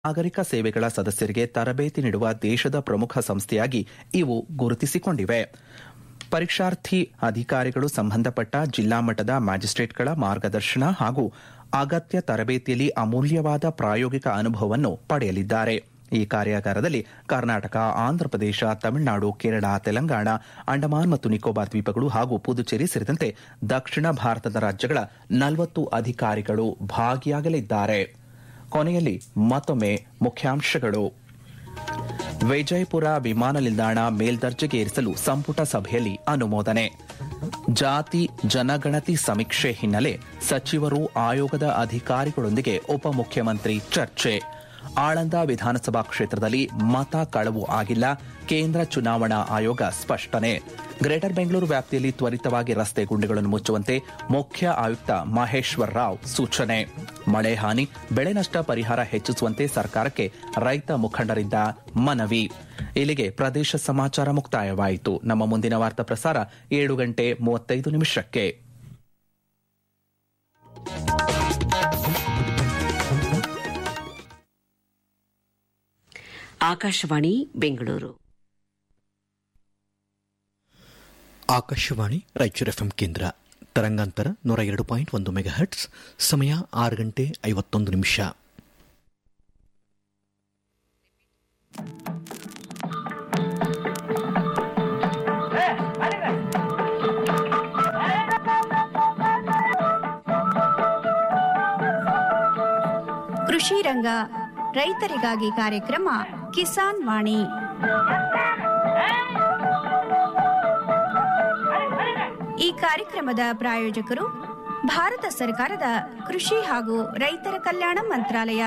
ನಾಗರಿಕ ಸೇವೆಗಳ ಸದಸ್ಯರಿಗೆ ತರಬೇತಿ ನೀಡುವ ದೇಶದ ಪ್ರಮುಖ ಸಂಸ್ಥೆಯಾಗಿ ಇವು ಗುರುತಿಸಿಕೊಂಡಿವೆ ಪರೀಕ್ಷಾರ್ಥಿ ಅಧಿಕಾರಿಗಳು ಸಂಬಂಧಪಟ್ಟ ಜಿಲ್ಲಾ ಮಟ್ಟದ ಮ್ಯಾಜಿಸ್ಟ್ರೇಟ್ಗಳ ಮಾರ್ಗದರ್ಶನ ಹಾಗೂ ಅಗತ್ಯ ತರಬೇತಿಯಲ್ಲಿ ಅಮೂಲ್ಯವಾದ ಪ್ರಾಯೋಗಿಕ ಅನುಭವವನ್ನು ಪಡೆಯಲಿದ್ದಾರೆ ಈ ಕಾರ್ಯಾಗಾರದಲ್ಲಿ ಕರ್ನಾಟಕ ಆಂಧ್ರಪ್ರದೇಶ ತಮಿಳುನಾಡು ಕೇರಳ ತೆಲಂಗಾಣ ಅಂಡಮಾನ್ ಮತ್ತು ನಿಕೋಬಾರ್ ದ್ವೀಪಗಳು ಹಾಗೂ ಪುದುಚೇರಿ ಸೇರಿದಂತೆ ದಕ್ಷಿಣ ಭಾರತದ ರಾಜ್ಯಗಳ ನಲವತ್ತು ಅಧಿಕಾರಿಗಳು ಭಾಗಿಯಾಗಲಿದ್ದಾರೆ ಕೊನೆಯಲ್ಲಿ ಮತ್ತೊಮ್ಮೆ ಮುಖ್ಯಾಂಶಗಳು ವಿಜಯಪುರ ವಿಮಾನ ನಿಲ್ದಾಣ ಮೇಲ್ದರ್ಜೆಗೇರಿಸಲು ಸಂಪುಟ ಸಭೆಯಲ್ಲಿ ಅನುಮೋದನೆ ಜಾತಿ ಜನಗಣತಿ ಸಮೀಕ್ಷೆ ಹಿನ್ನೆಲೆ ಸಚಿವರು ಆಯೋಗದ ಅಧಿಕಾರಿಗಳೊಂದಿಗೆ ಉಪಮುಖ್ಯಮಂತ್ರಿ ಚರ್ಚೆ ಆಳಂದ ವಿಧಾನಸಭಾ ಕ್ಷೇತ್ರದಲ್ಲಿ ಮತ ಕಳವು ಆಗಿಲ್ಲ ಕೇಂದ್ರ ಚುನಾವಣಾ ಆಯೋಗ ಸ್ಪಷ್ಟನೆ ಗ್ರೇಟರ್ ಬೆಂಗಳೂರು ವ್ಯಾಪ್ತಿಯಲ್ಲಿ ತ್ವರಿತವಾಗಿ ರಸ್ತೆ ಗುಂಡಿಗಳನ್ನು ಮುಚ್ಚುವಂತೆ ಮುಖ್ಯ ಆಯುಕ್ತ ಮಹೇಶ್ವರ್ ರಾವ್ ಸೂಚನೆ ಮಳೆ ಹಾನಿ ಬೆಳೆ ನಷ್ಟ ಪರಿಹಾರ ಹೆಚ್ಚಿಸುವಂತೆ ಸರ್ಕಾರಕ್ಕೆ ರೈತ ಮುಖಂಡರಿಂದ ಮನವಿ ಇಲ್ಲಿಗೆ ಪ್ರದೇಶ ಸಮಾಚಾರ ಮುಕ್ತಾಯವಾಯಿತು ನಮ್ಮ ಮುಂದಿನ ವಾರ್ತಾ ಪ್ರಸಾರ ಏಳು ಗಂಟೆ ಮೂವತ್ತೈದು ನಿಮಿಷಕ್ಕೆ ಆಕಾಶವಾಣಿ ಬೆಂಗಳೂರು ಆಕಾಶವಾಣಿ ರಾಯಚೂರು ಎಫ್ಎಂ ಕೇಂದ್ರ ತರಂಗಾಂತರ ನೂರ ಎರಡು ಪಾಯಿಂಟ್ ಒಂದು ಮೆಗಾ ಹರ್ಟ್ಸ್ ಸಮಯ ಆರು ಗಂಟೆ ಐವತ್ತೊಂದು ನಿಮಿಷ ಕೃಷಿ ರಂಗ ರೈತರಿಗಾಗಿ ಕಾರ್ಯಕ್ರಮ ಕಿಸಾನ್ ವಾಣಿ ಈ ಕಾರ್ಯಕ್ರಮದ ಪ್ರಾಯೋಜಕರು ಭಾರತ ಸರ್ಕಾರದ ಕೃಷಿ ಹಾಗೂ ರೈತರ ಕಲ್ಯಾಣ ಮಂತ್ರಾಲಯ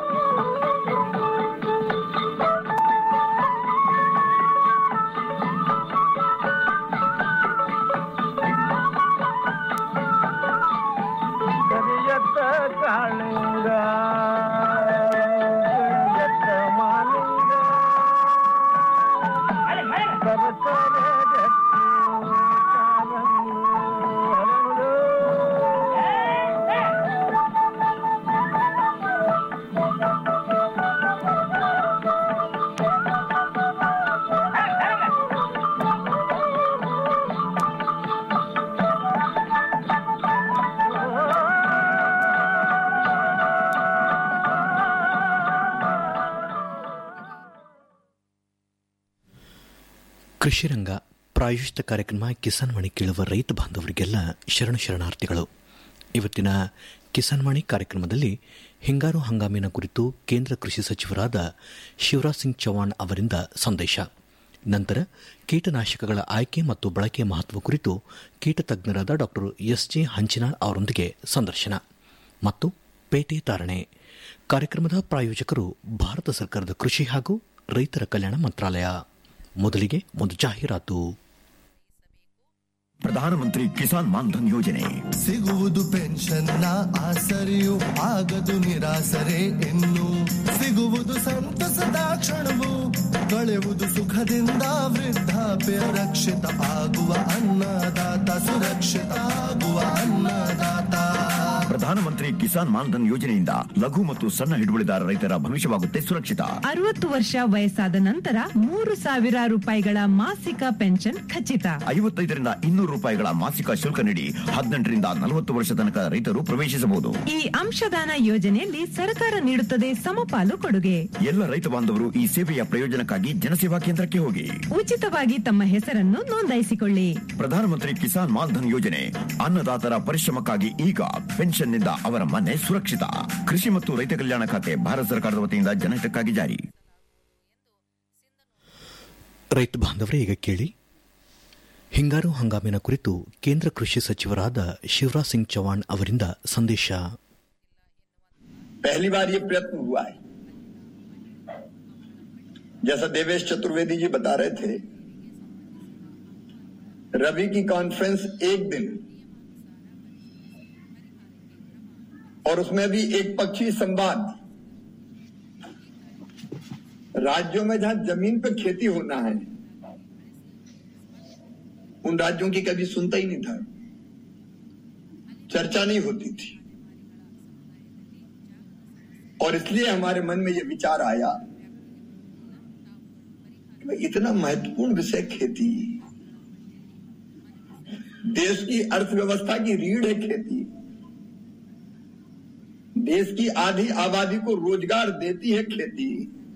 ಕರಿಯತ್ತ ಕಾಳಿಂಗ ಕರಿಯತ್ತ ಮಾಲಿಂಗ ಸರಸರ ಗಟ್ಟಿ ಕಾಲಂದು ಹರಳು. ಕೃಷಿ ರಂಗ ಪ್ರಾಯೋಜಿತ ಕಾರ್ಯಕ್ರಮ ಕಿಸಾನ್ ವಾಣಿ ಕೇಳುವ ರೈತ ಬಾಂಧವರಿಗೆಲ್ಲ ಶರಣ ಶರಣಾರ್ಥಿಗಳು ಇವತ್ತಿನ ಕಿಸಾನ್ ವಾಣಿ ಕಾರ್ಯಕ್ರಮದಲ್ಲಿ ಹಿಂಗಾರು ಹಂಗಾಮಿನ ಕುರಿತು ಕೇಂದ್ರ ಕೃಷಿ ಸಚಿವರಾದ ಶಿವರಾಜ್ ಸಿಂಗ್ ಚೌಹಾಣ್ ಅವರಿಂದ ಸಂದೇಶ ನಂತರ ಕೀಟನಾಶಕಗಳ ಆಯ್ಕೆ ಮತ್ತು ಬಳಕೆಯ ಮಹತ್ವ ಕುರಿತು ಕೀಟ ತಜ್ಞರಾದ ಡಾ ಎಸ್ ಜೆ ಹಂಚಿನಾಳ್ ಅವರೊಂದಿಗೆ ಸಂದರ್ಶನ ಮತ್ತು ಪೇಟೆ ತಾರಣೆ ಕಾರ್ಯಕ್ರಮದ ಪ್ರಾಯೋಜಕರು ಭಾರತ ಸರ್ಕಾರದ ಕೃಷಿ ಹಾಗೂ ರೈತರ ಕಲ್ಯಾಣ ಮಂತ್ರಾಲಯ ಮೊದಲಿಗೆ ಒಂದು ಜಾಹೀರಾತು ಪ್ರಧಾನಮಂತ್ರಿ ಕಿಸಾನ್ ಮಾನ್ಧನ್ ಯೋಜನೆ ಸಿಗುವುದು ಪೆನ್ಷನ್ನ ಆಸರೆಯು ಆಗದು ನಿರಾಸರೆ ಇನ್ನು ಸಿಗುವುದು ಸಂತಸದ ಕ್ಷಣವು ಕಳೆಯುವುದು ಸುಖದಿಂದ ವೃದ್ಧಾಪ್ಯ ರಕ್ಷಿತ ಆಗುವ ಅನ್ನದಾತ ಸುರಕ್ಷಿತ ಆಗುವ ಅನ್ನದಾತ ಪ್ರಧಾನಮಂತ್ರಿ ಕಿಸಾನ್ ಮಾನ್ಧನ್ ಯೋಜನೆಯಿಂದ ಲಘು ಮತ್ತು ಸಣ್ಣ ಹಿಡುವಳಿದಾರ ರೈತರ ಭವಿಷ್ಯವಾಗುತ್ತೆ ಸುರಕ್ಷಿತ ಅರವತ್ತು ವರ್ಷ ವಯಸ್ಸಾದ ನಂತರ ಮೂರು ಸಾವಿರ ರೂಪಾಯಿಗಳ ಮಾಸಿಕ ಪೆನ್ಷನ್ ಖಚಿತ ಐವತ್ತೈದರಿಂದ ಇನ್ನೂರು ರೂಪಾಯಿಗಳ ಮಾಸಿಕ ಶುಲ್ಕ ನೀಡಿ ಹದಿನೆಂಟರಿಂದ ನಲವತ್ತು ವರ್ಷ ತನಕ ರೈತರು ಪ್ರವೇಶಿಸಬಹುದು ಈ ಅಂಶದಾನ ಯೋಜನೆಯಲ್ಲಿ ಸರ್ಕಾರ ನೀಡುತ್ತದೆ ಸಮಪಾಲು ಕೊಡುಗೆ ಎಲ್ಲ ರೈತ ಬಾಂಧವರು ಈ ಸೇವೆಯ ಪ್ರಯೋಜನಕ್ಕಾಗಿ ಜನಸೇವಾ ಕೇಂದ್ರಕ್ಕೆ ಹೋಗಿ ಉಚಿತವಾಗಿ ತಮ್ಮ ಹೆಸರನ್ನು ನೋಂದಾಯಿಸಿಕೊಳ್ಳಿ ಪ್ರಧಾನಮಂತ್ರಿ ಕಿಸಾನ್ ಮಾನ್ಧನ್ ಯೋಜನೆ ಅನ್ನದಾತರ ಪರಿಶ್ರಮಕ್ಕಾಗಿ ಈಗ ಪೆನ್ಷನ್ನಿಂದ ಅವರ ಮನೆ ಸುರಕ್ಷಿತ ಕೃಷಿ ಮತ್ತು ರೈತ ಕಲ್ಯಾಣ ಖಾತೆ ಭಾರತ ಸರ್ಕಾರದ ವತಿಯಿಂದ ಜನಹಿತಕ್ಕಾಗಿ ಜಾರಿ ರೈತ ಬಾಂಧವರೇ ಈಗ ಕೇಳಿ ಹಿಂಗಾರು ಹಂಗಾಮಿನ ಕುರಿತು ಕೇಂದ್ರ ಕೃಷಿ ಸಚಿವರಾದ ಶಿವರಾಜ್ ಸಿಂಗ್ ಚೌಹಾಣ್ ಅವರಿಂದ ಸಂದೇಶ पहली बार ये प्रयत्न हुआ है जैसा देवेश चतुर्वेदी जी बता रहे थे रवि की कॉन्फ्रेंस एक दिन और उसमें भी एक पक्षी संवाद राज्यों में जहां जमीन पे खेती होना है उन राज्यों की कभी सुनता ही नहीं था चर्चा नहीं होती थी और इसलिए हमारे मन में यह विचार आया कि भाई इतना महत्वपूर्ण विषय खेती देश की अर्थव्यवस्था की रीढ़ है खेती देश की आधी आबादी को रोजगार देती है खेती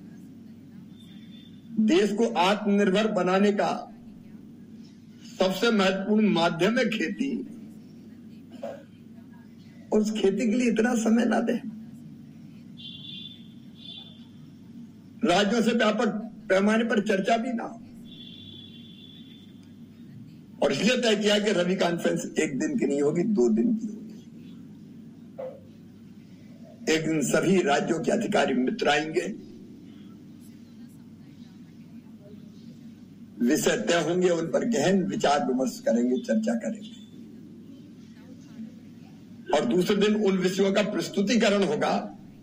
देश को आत्मनिर्भर बनाने का सबसे महत्वपूर्ण माध्यम है खेती और उस खेती के लिए इतना समय ना दे राज्यों से व्यापक पैमाने पर चर्चा भी ना हो और इसलिए तय किया कि रवि कॉन्फ्रेंस एक दिन की नहीं होगी दो दिन की होगी एक दिन सभी राज्यों के अधिकारी मित्र आएंगे विषय तय होंगे उन पर गहन विचार विमर्श करेंगे चर्चा करेंगे और दूसरे दिन उन विषयों का प्रस्तुतिकरण होगा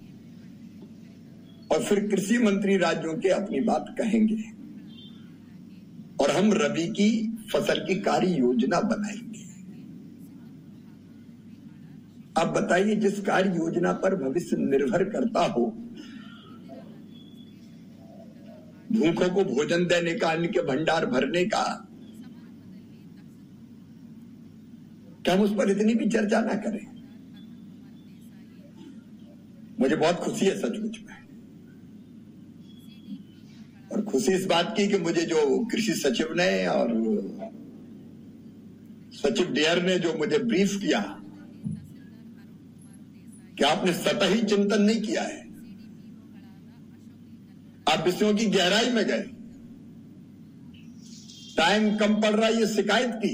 और फिर कृषि मंत्री राज्यों के अपनी बात कहेंगे और हम रबी की फसल की कार्य योजना बनाएंगे अब बताइए जिस कार्य योजना पर भविष्य निर्भर करता हो भूखों को भोजन देने का अन्न के भंडार भरने का क्या हम उस पर इतनी भी चर्चा ना करें मुझे बहुत खुशी है सचमुच में और खुशी इस बात की कि मुझे जो कृषि सचिव ने और सचिव डेयर ने जो मुझे ब्रीफ किया कि आपने सतही चिंतन नहीं किया है आप विषयों की गहराई में गए टाइम कम पड़ रहा है ये शिकायत की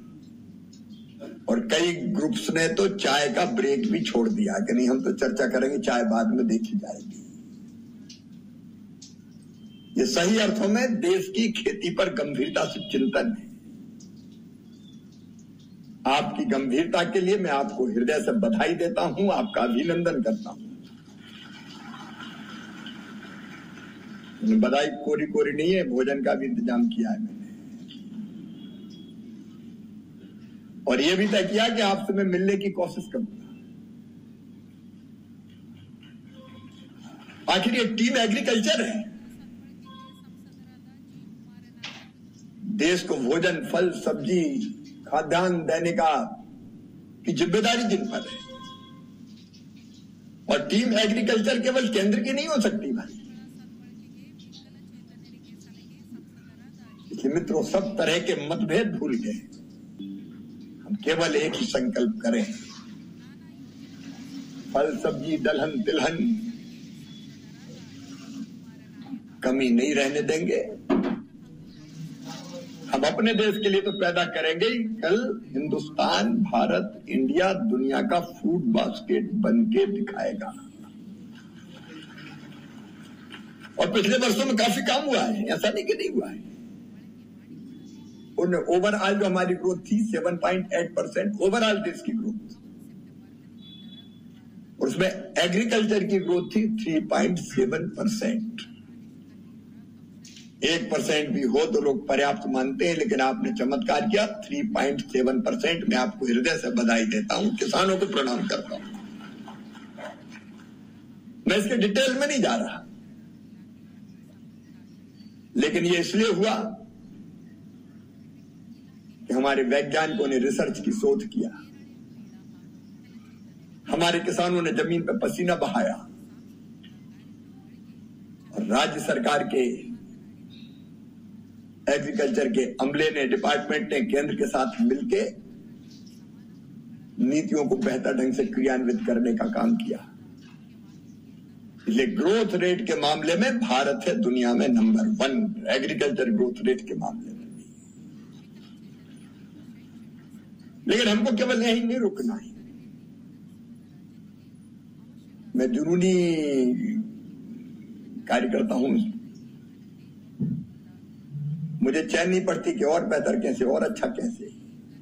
और कई ग्रुप्स ने तो चाय का ब्रेक भी छोड़ दिया कि नहीं हम तो चर्चा करेंगे चाय बाद में देखी जाएगी ये सही अर्थों में देश की खेती पर गंभीरता से चिंतन है आपकी गंभीरता के लिए मैं आपको हृदय से बधाई देता हूं आपका अभिनंदन करता हूं बधाई कोरी कोरी नहीं है भोजन का भी इंतजाम किया है मैंने और यह भी तय किया कि आपसे मैं मिलने की कोशिश करूंगा आखिर ये टीम एग्रीकल्चर है देश को भोजन फल सब्जी खाद्यान्न देने का की जिम्मेदारी जिन पर है और टीम एग्रीकल्चर केवल केंद्र की नहीं हो सकती भाई इसलिए मित्रों सब तरह के मतभेद भूल गए हम केवल एक ही संकल्प करें फल सब्जी दलहन तिलहन कमी नहीं रहने देंगे हम अपने देश के लिए तो पैदा करेंगे ही कल हिंदुस्तान भारत इंडिया दुनिया का फूड बास्केट बन के दिखाएगा और पिछले वर्षों में काफी काम हुआ है ऐसा नहीं कि नहीं हुआ है ओवरऑल जो हमारी ग्रोथ थी 7.8 परसेंट ओवरऑल देश की ग्रोथ और उसमें एग्रीकल्चर की ग्रोथ थी 3.7 परसेंट एक परसेंट भी हो तो लोग पर्याप्त मानते हैं लेकिन आपने चमत्कार किया 3.7 परसेंट मैं आपको हृदय से बधाई देता हूं किसानों को प्रणाम करता हूं मैं इसके डिटेल में नहीं जा रहा लेकिन ये इसलिए हुआ कि हमारे वैज्ञानिकों ने रिसर्च की शोध किया हमारे किसानों ने जमीन पर पसीना बहाया और राज्य सरकार के एग्रीकल्चर के अमले ने डिपार्टमेंट ने केंद्र के साथ मिलके नीतियों को बेहतर ढंग से क्रियान्वित करने का काम किया इसलिए ग्रोथ रेट के मामले में भारत है दुनिया में number one agriculture growth rate के मामले में लेकिन हमको केवल यही नहीं रुकना है मैं जुनूनी कार्यकर्ता हूं मुझे चैन नहीं पड़ती कि और बेहतर कैसे और अच्छा कैसे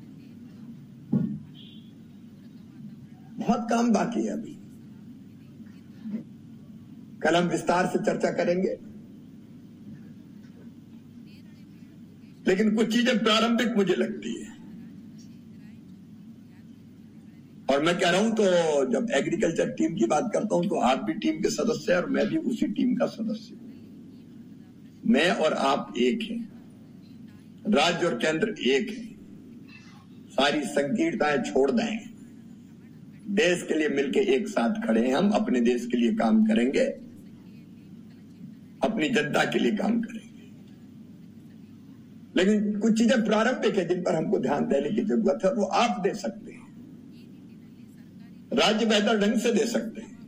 बहुत काम बाकी है अभी कल हम विस्तार से चर्चा करेंगे लेकिन कुछ चीजें प्रारंभिक मुझे लगती है और मैं कह रहा हूं तो जब एग्रीकल्चर टीम की बात करता हूं तो आप भी टीम के सदस्य हैं और मैं भी उसी टीम का सदस्य हूं मैं और आप एक हैं राज्य और केंद्र एक है सारी संकीर्णताएं छोड़ दें देश के लिए मिलकर एक साथ खड़े हैं हम अपने देश के लिए काम करेंगे अपनी जनता के लिए काम करेंगे लेकिन कुछ चीजें प्रारंभिक है जिन पर हमको ध्यान देने की जरूरत है वो आप दे सकते हैं राज्य बेहतर ढंग से दे सकते हैं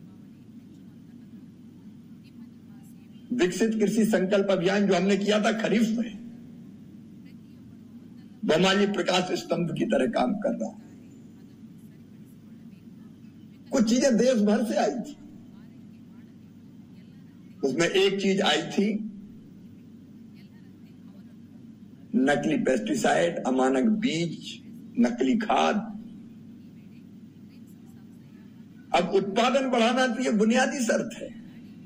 विकसित कृषि संकल्प अभियान जो हमने किया था खरीफ में बमाली प्रकाश स्तंभ की तरह काम कर रहा है कुछ चीजें देश भर से आई थी उसमें एक चीज आई थी नकली पेस्टिसाइड अमानक बीज नकली खाद अब उत्पादन बढ़ाना तो ये बुनियादी शर्त है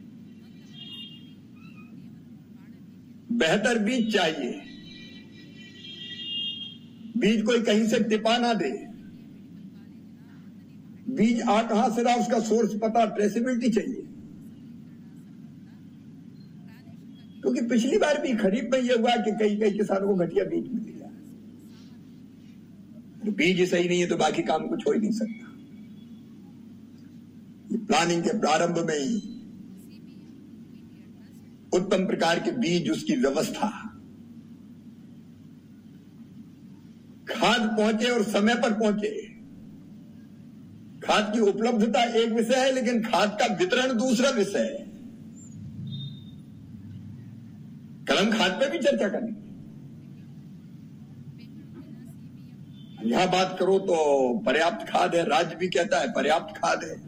बेहतर बीज चाहिए बीज कोई कहीं से टिपा ना दे बीज आ कहां से रहा उसका सोर्स पता ट्रेसिबिलिटी चाहिए क्योंकि पिछली बार भी खरीफ में यह हुआ कि कई कई किसानों को घटिया बीज मिल गया तो बीज सही नहीं है तो बाकी काम कुछ हो ही नहीं सकता ये प्लानिंग के प्रारंभ में ही उत्तम प्रकार के बीज उसकी व्यवस्था खाद पहुंचे और समय पर पहुंचे खाद की उपलब्धता एक विषय है लेकिन खाद का वितरण दूसरा विषय है कलम खाद पे भी चर्चा करेंगे यहां बात करो तो पर्याप्त खाद है राज्य भी कहता है पर्याप्त खाद है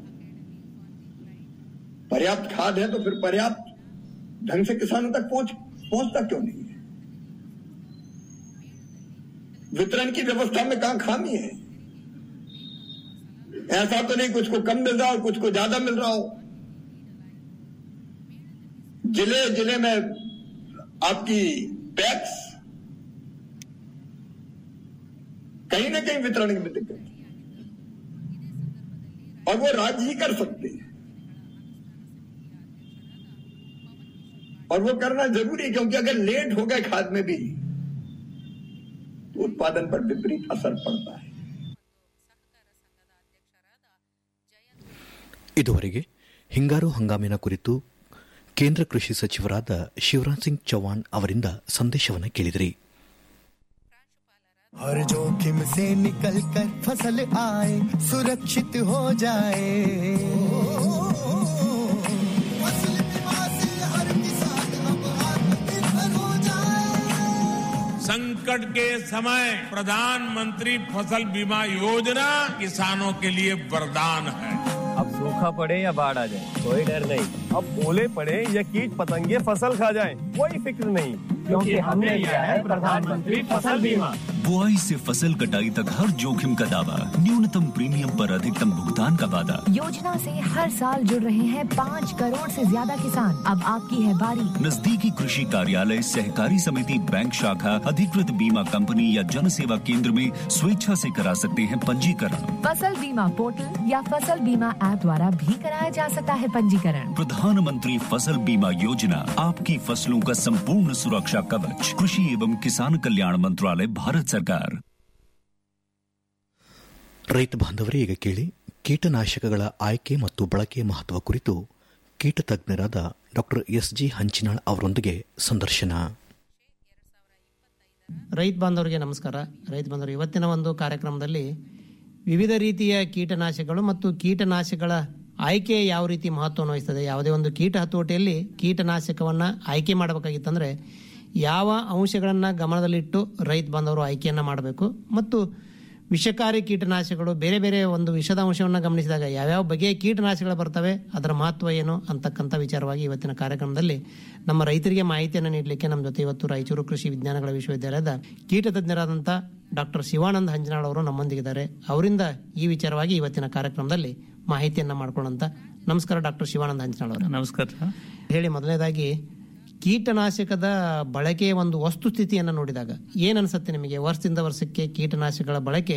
पर्याप्त खाद है तो फिर पर्याप्त ढंग से किसानों तक पहुंच पहुंचता क्यों नहीं है वितरण की व्यवस्था में कहां खामी है ऐसा तो नहीं कुछ को कम मिल रहा हो कुछ को ज्यादा मिल रहा हो जिले जिले में आपकी टैक्स कहीं ना कहीं वितरण में दिक्कत है। और वो राज्य ही कर सकते हैं और वो करना जरूरी है क्योंकि अगर लेट हो गए खाद में भी तो उत्पादन पर विपरीत असर पड़ता है ಇದುವರೆಗೆ ಹಿಂಗಾರು ಹಂಗಾಮಿನ ಕುರಿತು ಕೇಂದ್ರ ಕೃಷಿ ಸಚಿವರಾದ ಶಿವರಾಜ್ ಸಿಂಗ್ ಚೌಹಾಣ್ ಅವರಿಂದ ಸಂದೇಶವನ್ನು ಕೇಳಿದಿರಿ हर जोखिम से निकल कर फसल आए सुरक्षित हो जाए फसल बीमा से हर किसान अब आत्मनिर्भर हो जाए संकट के समय प्रधानमंत्री फसल बीमा योजना किसानों के लिए वरदान है अब सूखा पड़े या बाढ़ आ जाए कोई डर नहीं अब ओले पड़े या कीट पतंगे फसल खा जाए कोई फिक्र नहीं क्योंकि हमने लिया है प्रधानमंत्री फसल बीमा बुआई से फसल कटाई तक हर जोखिम का दावा न्यूनतम प्रीमियम पर अधिकतम भुगतान का वादा योजना से हर साल जुड़ रहे हैं पाँच करोड़ से ज्यादा किसान अब आपकी है बारी नजदीकी कृषि कार्यालय सहकारी समिति बैंक शाखा अधिकृत बीमा कंपनी या जन सेवा केंद्र में स्वेच्छा से करा सकते हैं पंजीकरण फसल बीमा पोर्टल या फसल बीमा ऐप द्वारा भी कराया जा सकता है पंजीकरण प्रधानमंत्री फसल बीमा योजना आपकी फसलों का संपूर्ण सुरक्षा कवच कृषि एवं किसान कल्याण मंत्रालय भारत सरकार ರೈತ ಬಾಂಧವರೇ ಈಗ ಕೇಳಿ ಕೀಟನಾಶಕಗಳ ಆಯ್ಕೆ ಮತ್ತು ಬಳಕೆಯ ಮಹತ್ವ ಕುರಿತು ಕೀಟ ತಜ್ಞರಾದ ಡಾಕ್ಟರ್ ಎಸ್ ಜಿ ಹಂಚಿನಾಳ್ ಅವರೊಂದಿಗೆ ಸಂದರ್ಶನ ರೈತ ಬಾಂಧವರಿಗೆ ನಮಸ್ಕಾರ ರೈತ ಬಾಂಧವರು ಇವತ್ತಿನ ಒಂದು ಕಾರ್ಯಕ್ರಮದಲ್ಲಿ ವಿವಿಧ ರೀತಿಯ ಕೀಟನಾಶಕಗಳು ಮತ್ತು ಕೀಟನಾಶಕಗಳ ಆಯ್ಕೆ ಯಾವ ರೀತಿ ಮಹತ್ವವನ್ನು ವಹಿಸ್ತದೆ ಯಾವುದೇ ಒಂದು ಕೀಟ ಹತೋಟಿಯಲ್ಲಿ ಕೀಟನಾಶಕವನ್ನು ಆಯ್ಕೆ ಮಾಡಬೇಕಾಗಿತ್ತಂದ್ರೆ ಯಾವ ಅಂಶಗಳನ್ನು ಗಮನದಲ್ಲಿಟ್ಟು ರೈತ ಬಾಂಧವರು ಆಯ್ಕೆಯನ್ನು ಮಾಡಬೇಕು ಮತ್ತು ವಿಷಕಾರಿ ಕೀಟನಾಶಕಗಳು ಬೇರೆ ಬೇರೆ ಒಂದು ವಿಷದ ಅಂಶವನ್ನು ಗಮನಿಸಿದಾಗ ಯಾವ್ಯಾವ ಬಗೆಯ ಕೀಟನಾಶಕಗಳು ಬರ್ತವೆ ಅದರ ಮಹತ್ವ ಏನು ಅಂತಕ್ಕಂಥ ವಿಚಾರವಾಗಿ ಇವತ್ತಿನ ಕಾರ್ಯಕ್ರಮದಲ್ಲಿ ನಮ್ಮ ರೈತರಿಗೆ ಮಾಹಿತಿಯನ್ನು ನೀಡಲಿಕ್ಕೆ ನಮ್ಮ ಜೊತೆ ಇವತ್ತು ರಾಯಚೂರು ಕೃಷಿ ವಿಜ್ಞಾನಗಳ ವಿಶ್ವವಿದ್ಯಾಲಯದ ಕೀಟ ತಜ್ಞರಾದಂಥ ಡಾಕ್ಟರ್ ಶಿವಾನಂದ್ ಹಂಜನಾಳ್ ಅವರು ನಮ್ಮೊಂದಿಗಿದ್ದಾರೆ ಅವರಿಂದ ಈ ವಿಚಾರವಾಗಿ ಇವತ್ತಿನ ಕಾರ್ಯಕ್ರಮದಲ್ಲಿ ಮಾಹಿತಿಯನ್ನ ಮಾಡ್ಕೊಳ್ಳೋಂತ ನಮಸ್ಕಾರ ಡಾಕ್ಟರ್ ಶಿವಾನಂದ್ ಹಂಜನಾಳ್ ಅವರು ನಮಸ್ಕಾರ ಹೇಳಿ ಮೊದಲನೇದಾಗಿ ಕೀಟನಾಶಕದ ಬಳಕೆಯ ಒಂದು ವಸ್ತುಸ್ಥಿತಿಯನ್ನು ನೋಡಿದಾಗ ಏನ್ ಅನ್ಸುತ್ತೆ ನಿಮಗೆ ವರ್ಷದಿಂದ ವರ್ಷಕ್ಕೆ ಕೀಟನಾಶಕಗಳ ಬಳಕೆ